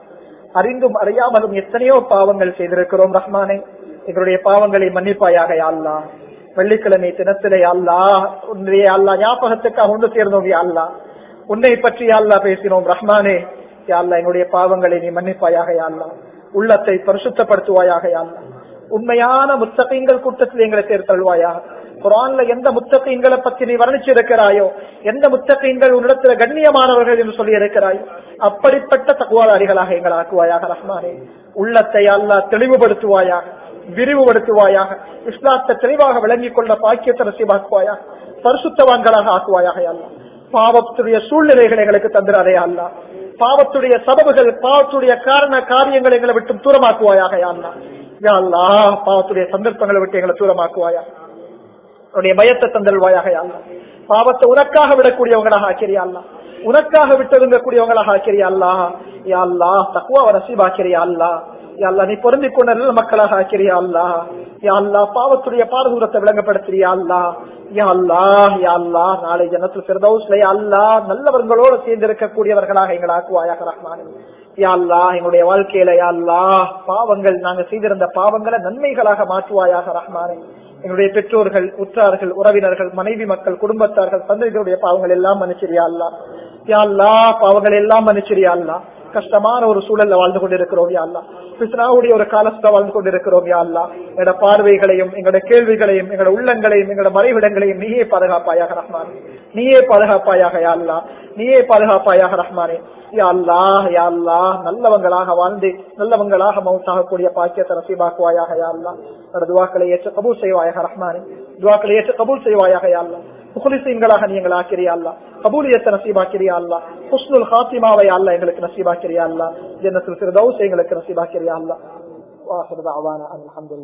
அறிந்தும் அறியாமலும் எத்தனையோ பாவங்கள் செய்திருக்கிறோம் ரஹ்மானே எங்களுடைய பாவங்களை மன்னிப்பாயாக யா அல்லாஹ் வெள்ளிக்கிழமை தினத்திலே அல்லா உன்னுடைய அல்லா ஞாபகத்துக்காக ஒன்று சேர்ந்தோம் யா அல்லா உன்னை பற்றி யா அல்லாஹ் பேசினோம் ரஹ்மானே யா அல்லாஹ் எங்களுடைய பாவங்களை நீ மன்னிப்பாயாக யா அல்லாஹ் உள்ளத்தை பரிசுத்தப்படுத்துவாயாக யா அல்லாஹ் உண்மையான முத்தகங்கள் கூட்டத்தில் எங்களை சேர்த்தல்வாயா குரான்ல எந்த முத்தகங்களை பத்தி நீ வர்ணிச்சிருக்கிறாயோ எந்த முத்தகங்கள் உன்னிடத்துல கண்ணியமானவர்கள் என்று சொல்லி இருக்கிறாயோ அப்படிப்பட்ட தகுவாதாரிகளாக எங்களை ஆக்குவாயாக ரஹ்மானே உள்ளத்தை அல்லாஹ் தெளிவுபடுத்துவாயாக விரிவுபடுத்துவாயாக இஸ்லாத்தை தெளிவாக விளங்கிக் கொள்ள பாக்கியத்தை நசீபாக்குவாயாக பரிசுத்தவான்களாக ஆக்குவாயாக அல்ல பாவத்துடைய சூழ்நிலைகளை எங்களுக்கு தந்திராதே அல்ல பாவத்துடைய சபபுகள் பாவத்துடைய காரண காரியங்களை எங்களை விட்டு தூரமாக்குவாயாக அல்லா யா அல்லா பாவத்துடைய சந்தர்ப்பங்களை விட்டு எங்களை தூரமாக்குவாயா உன்னுடைய பயத்தை தந்தல்வாயாக அல்ல பாவத்தை உனக்காக விடக்கூடியவங்களாக ஆக்கிறியா அல்லா உனக்காக விட்டிருந்தக்கூடியவங்களாக ஆக்கிறியா அல்லா யா அல்லா தக்குவாவை நசீபாக்கிறியா அல்லா யாழ்லா நீ பொருந்திக் கொண்ட நல்ல மக்களாக ஆக்கிறியா அல்லா யா அல்லா பாவத்துடைய பாரதூரத்தை விளங்கப்படுத்துறியா அல்லா யா அல்லா யா அல்லா நாளை ஜனத்தில் பிரதௌஸ்ல அல்லா நல்லவர்களோடு சேர்ந்திருக்கக்கூடியவர்களாக எங்களை ஆக்குவாயாக ரஹ்மான் யா அல்லா எங்களுடைய வாழ்க்கையில யா அல்லா பாவங்கள் நாங்க செய்திருந்த பாவங்களை நன்மைகளாக மாற்றுவாயாக ரஹ்மானே எங்களுடைய பெற்றோர்கள் உற்றார்கள் உறவினர்கள் மனைவி மக்கள் குடும்பத்தார்கள் தந்தைகளுடைய பாவங்கள் எல்லாம் மன்னிச்சிரியா அல்லா யா அல்லா பாவங்கள் எல்லாம் மன்னிச்சிரியா அல்லா கஷ்டமான ஒரு சூழல்ல வாழ்ந்து கொண்டிருக்கிறோம் யா அல்லா பிஸ்னாவுடைய ஒரு காலத்துல வாழ்ந்து கொண்டிருக்கிறோம் யா அல்லா எங்களோட பார்வைகளையும் எங்களோட கேள்விகளையும் எங்களோட உள்ளங்களையும் எங்களோட மறைவிடங்களையும் நீயே பாதுகாப்பாயாக ரஹ்மான் நீயே பாதுகாப்பாயாக யா அல்லா நீயே பாதுகாப்பாயாக ரஹ்மானே யா அல்லா யா அல்லா நல்லவங்களாக வாழ்ந்து நல்லவங்களாக மவுத்தாகக்கூடிய பாக்கியத்தை நசீபாக்குவாயாக யா அல்லா என்னோட துவாக்களை ஏற்று கபூல் செய்வாயாக ரஹ்மானே துவாக்களை ஏற்று கபூல் செய்வாயாக யா அல்லா முகலிசீன்களாக நீங்கள் ஆக்கிறியா அல்லா கபூலியத்தை நசீபாக்கிறியா அல்லா ஹுஸ்னுல் ஹாத்திமாவை அல்லா எங்களுக்கு நசீபாக்கிறியா அல்லா ஜன்னத்தில் சிறுதௌஸ் எங்களுக்கு நசீபாக்கிறியா அல்லா வாஹிர் தாவானா அல்ஹம்துலில்லாஹ்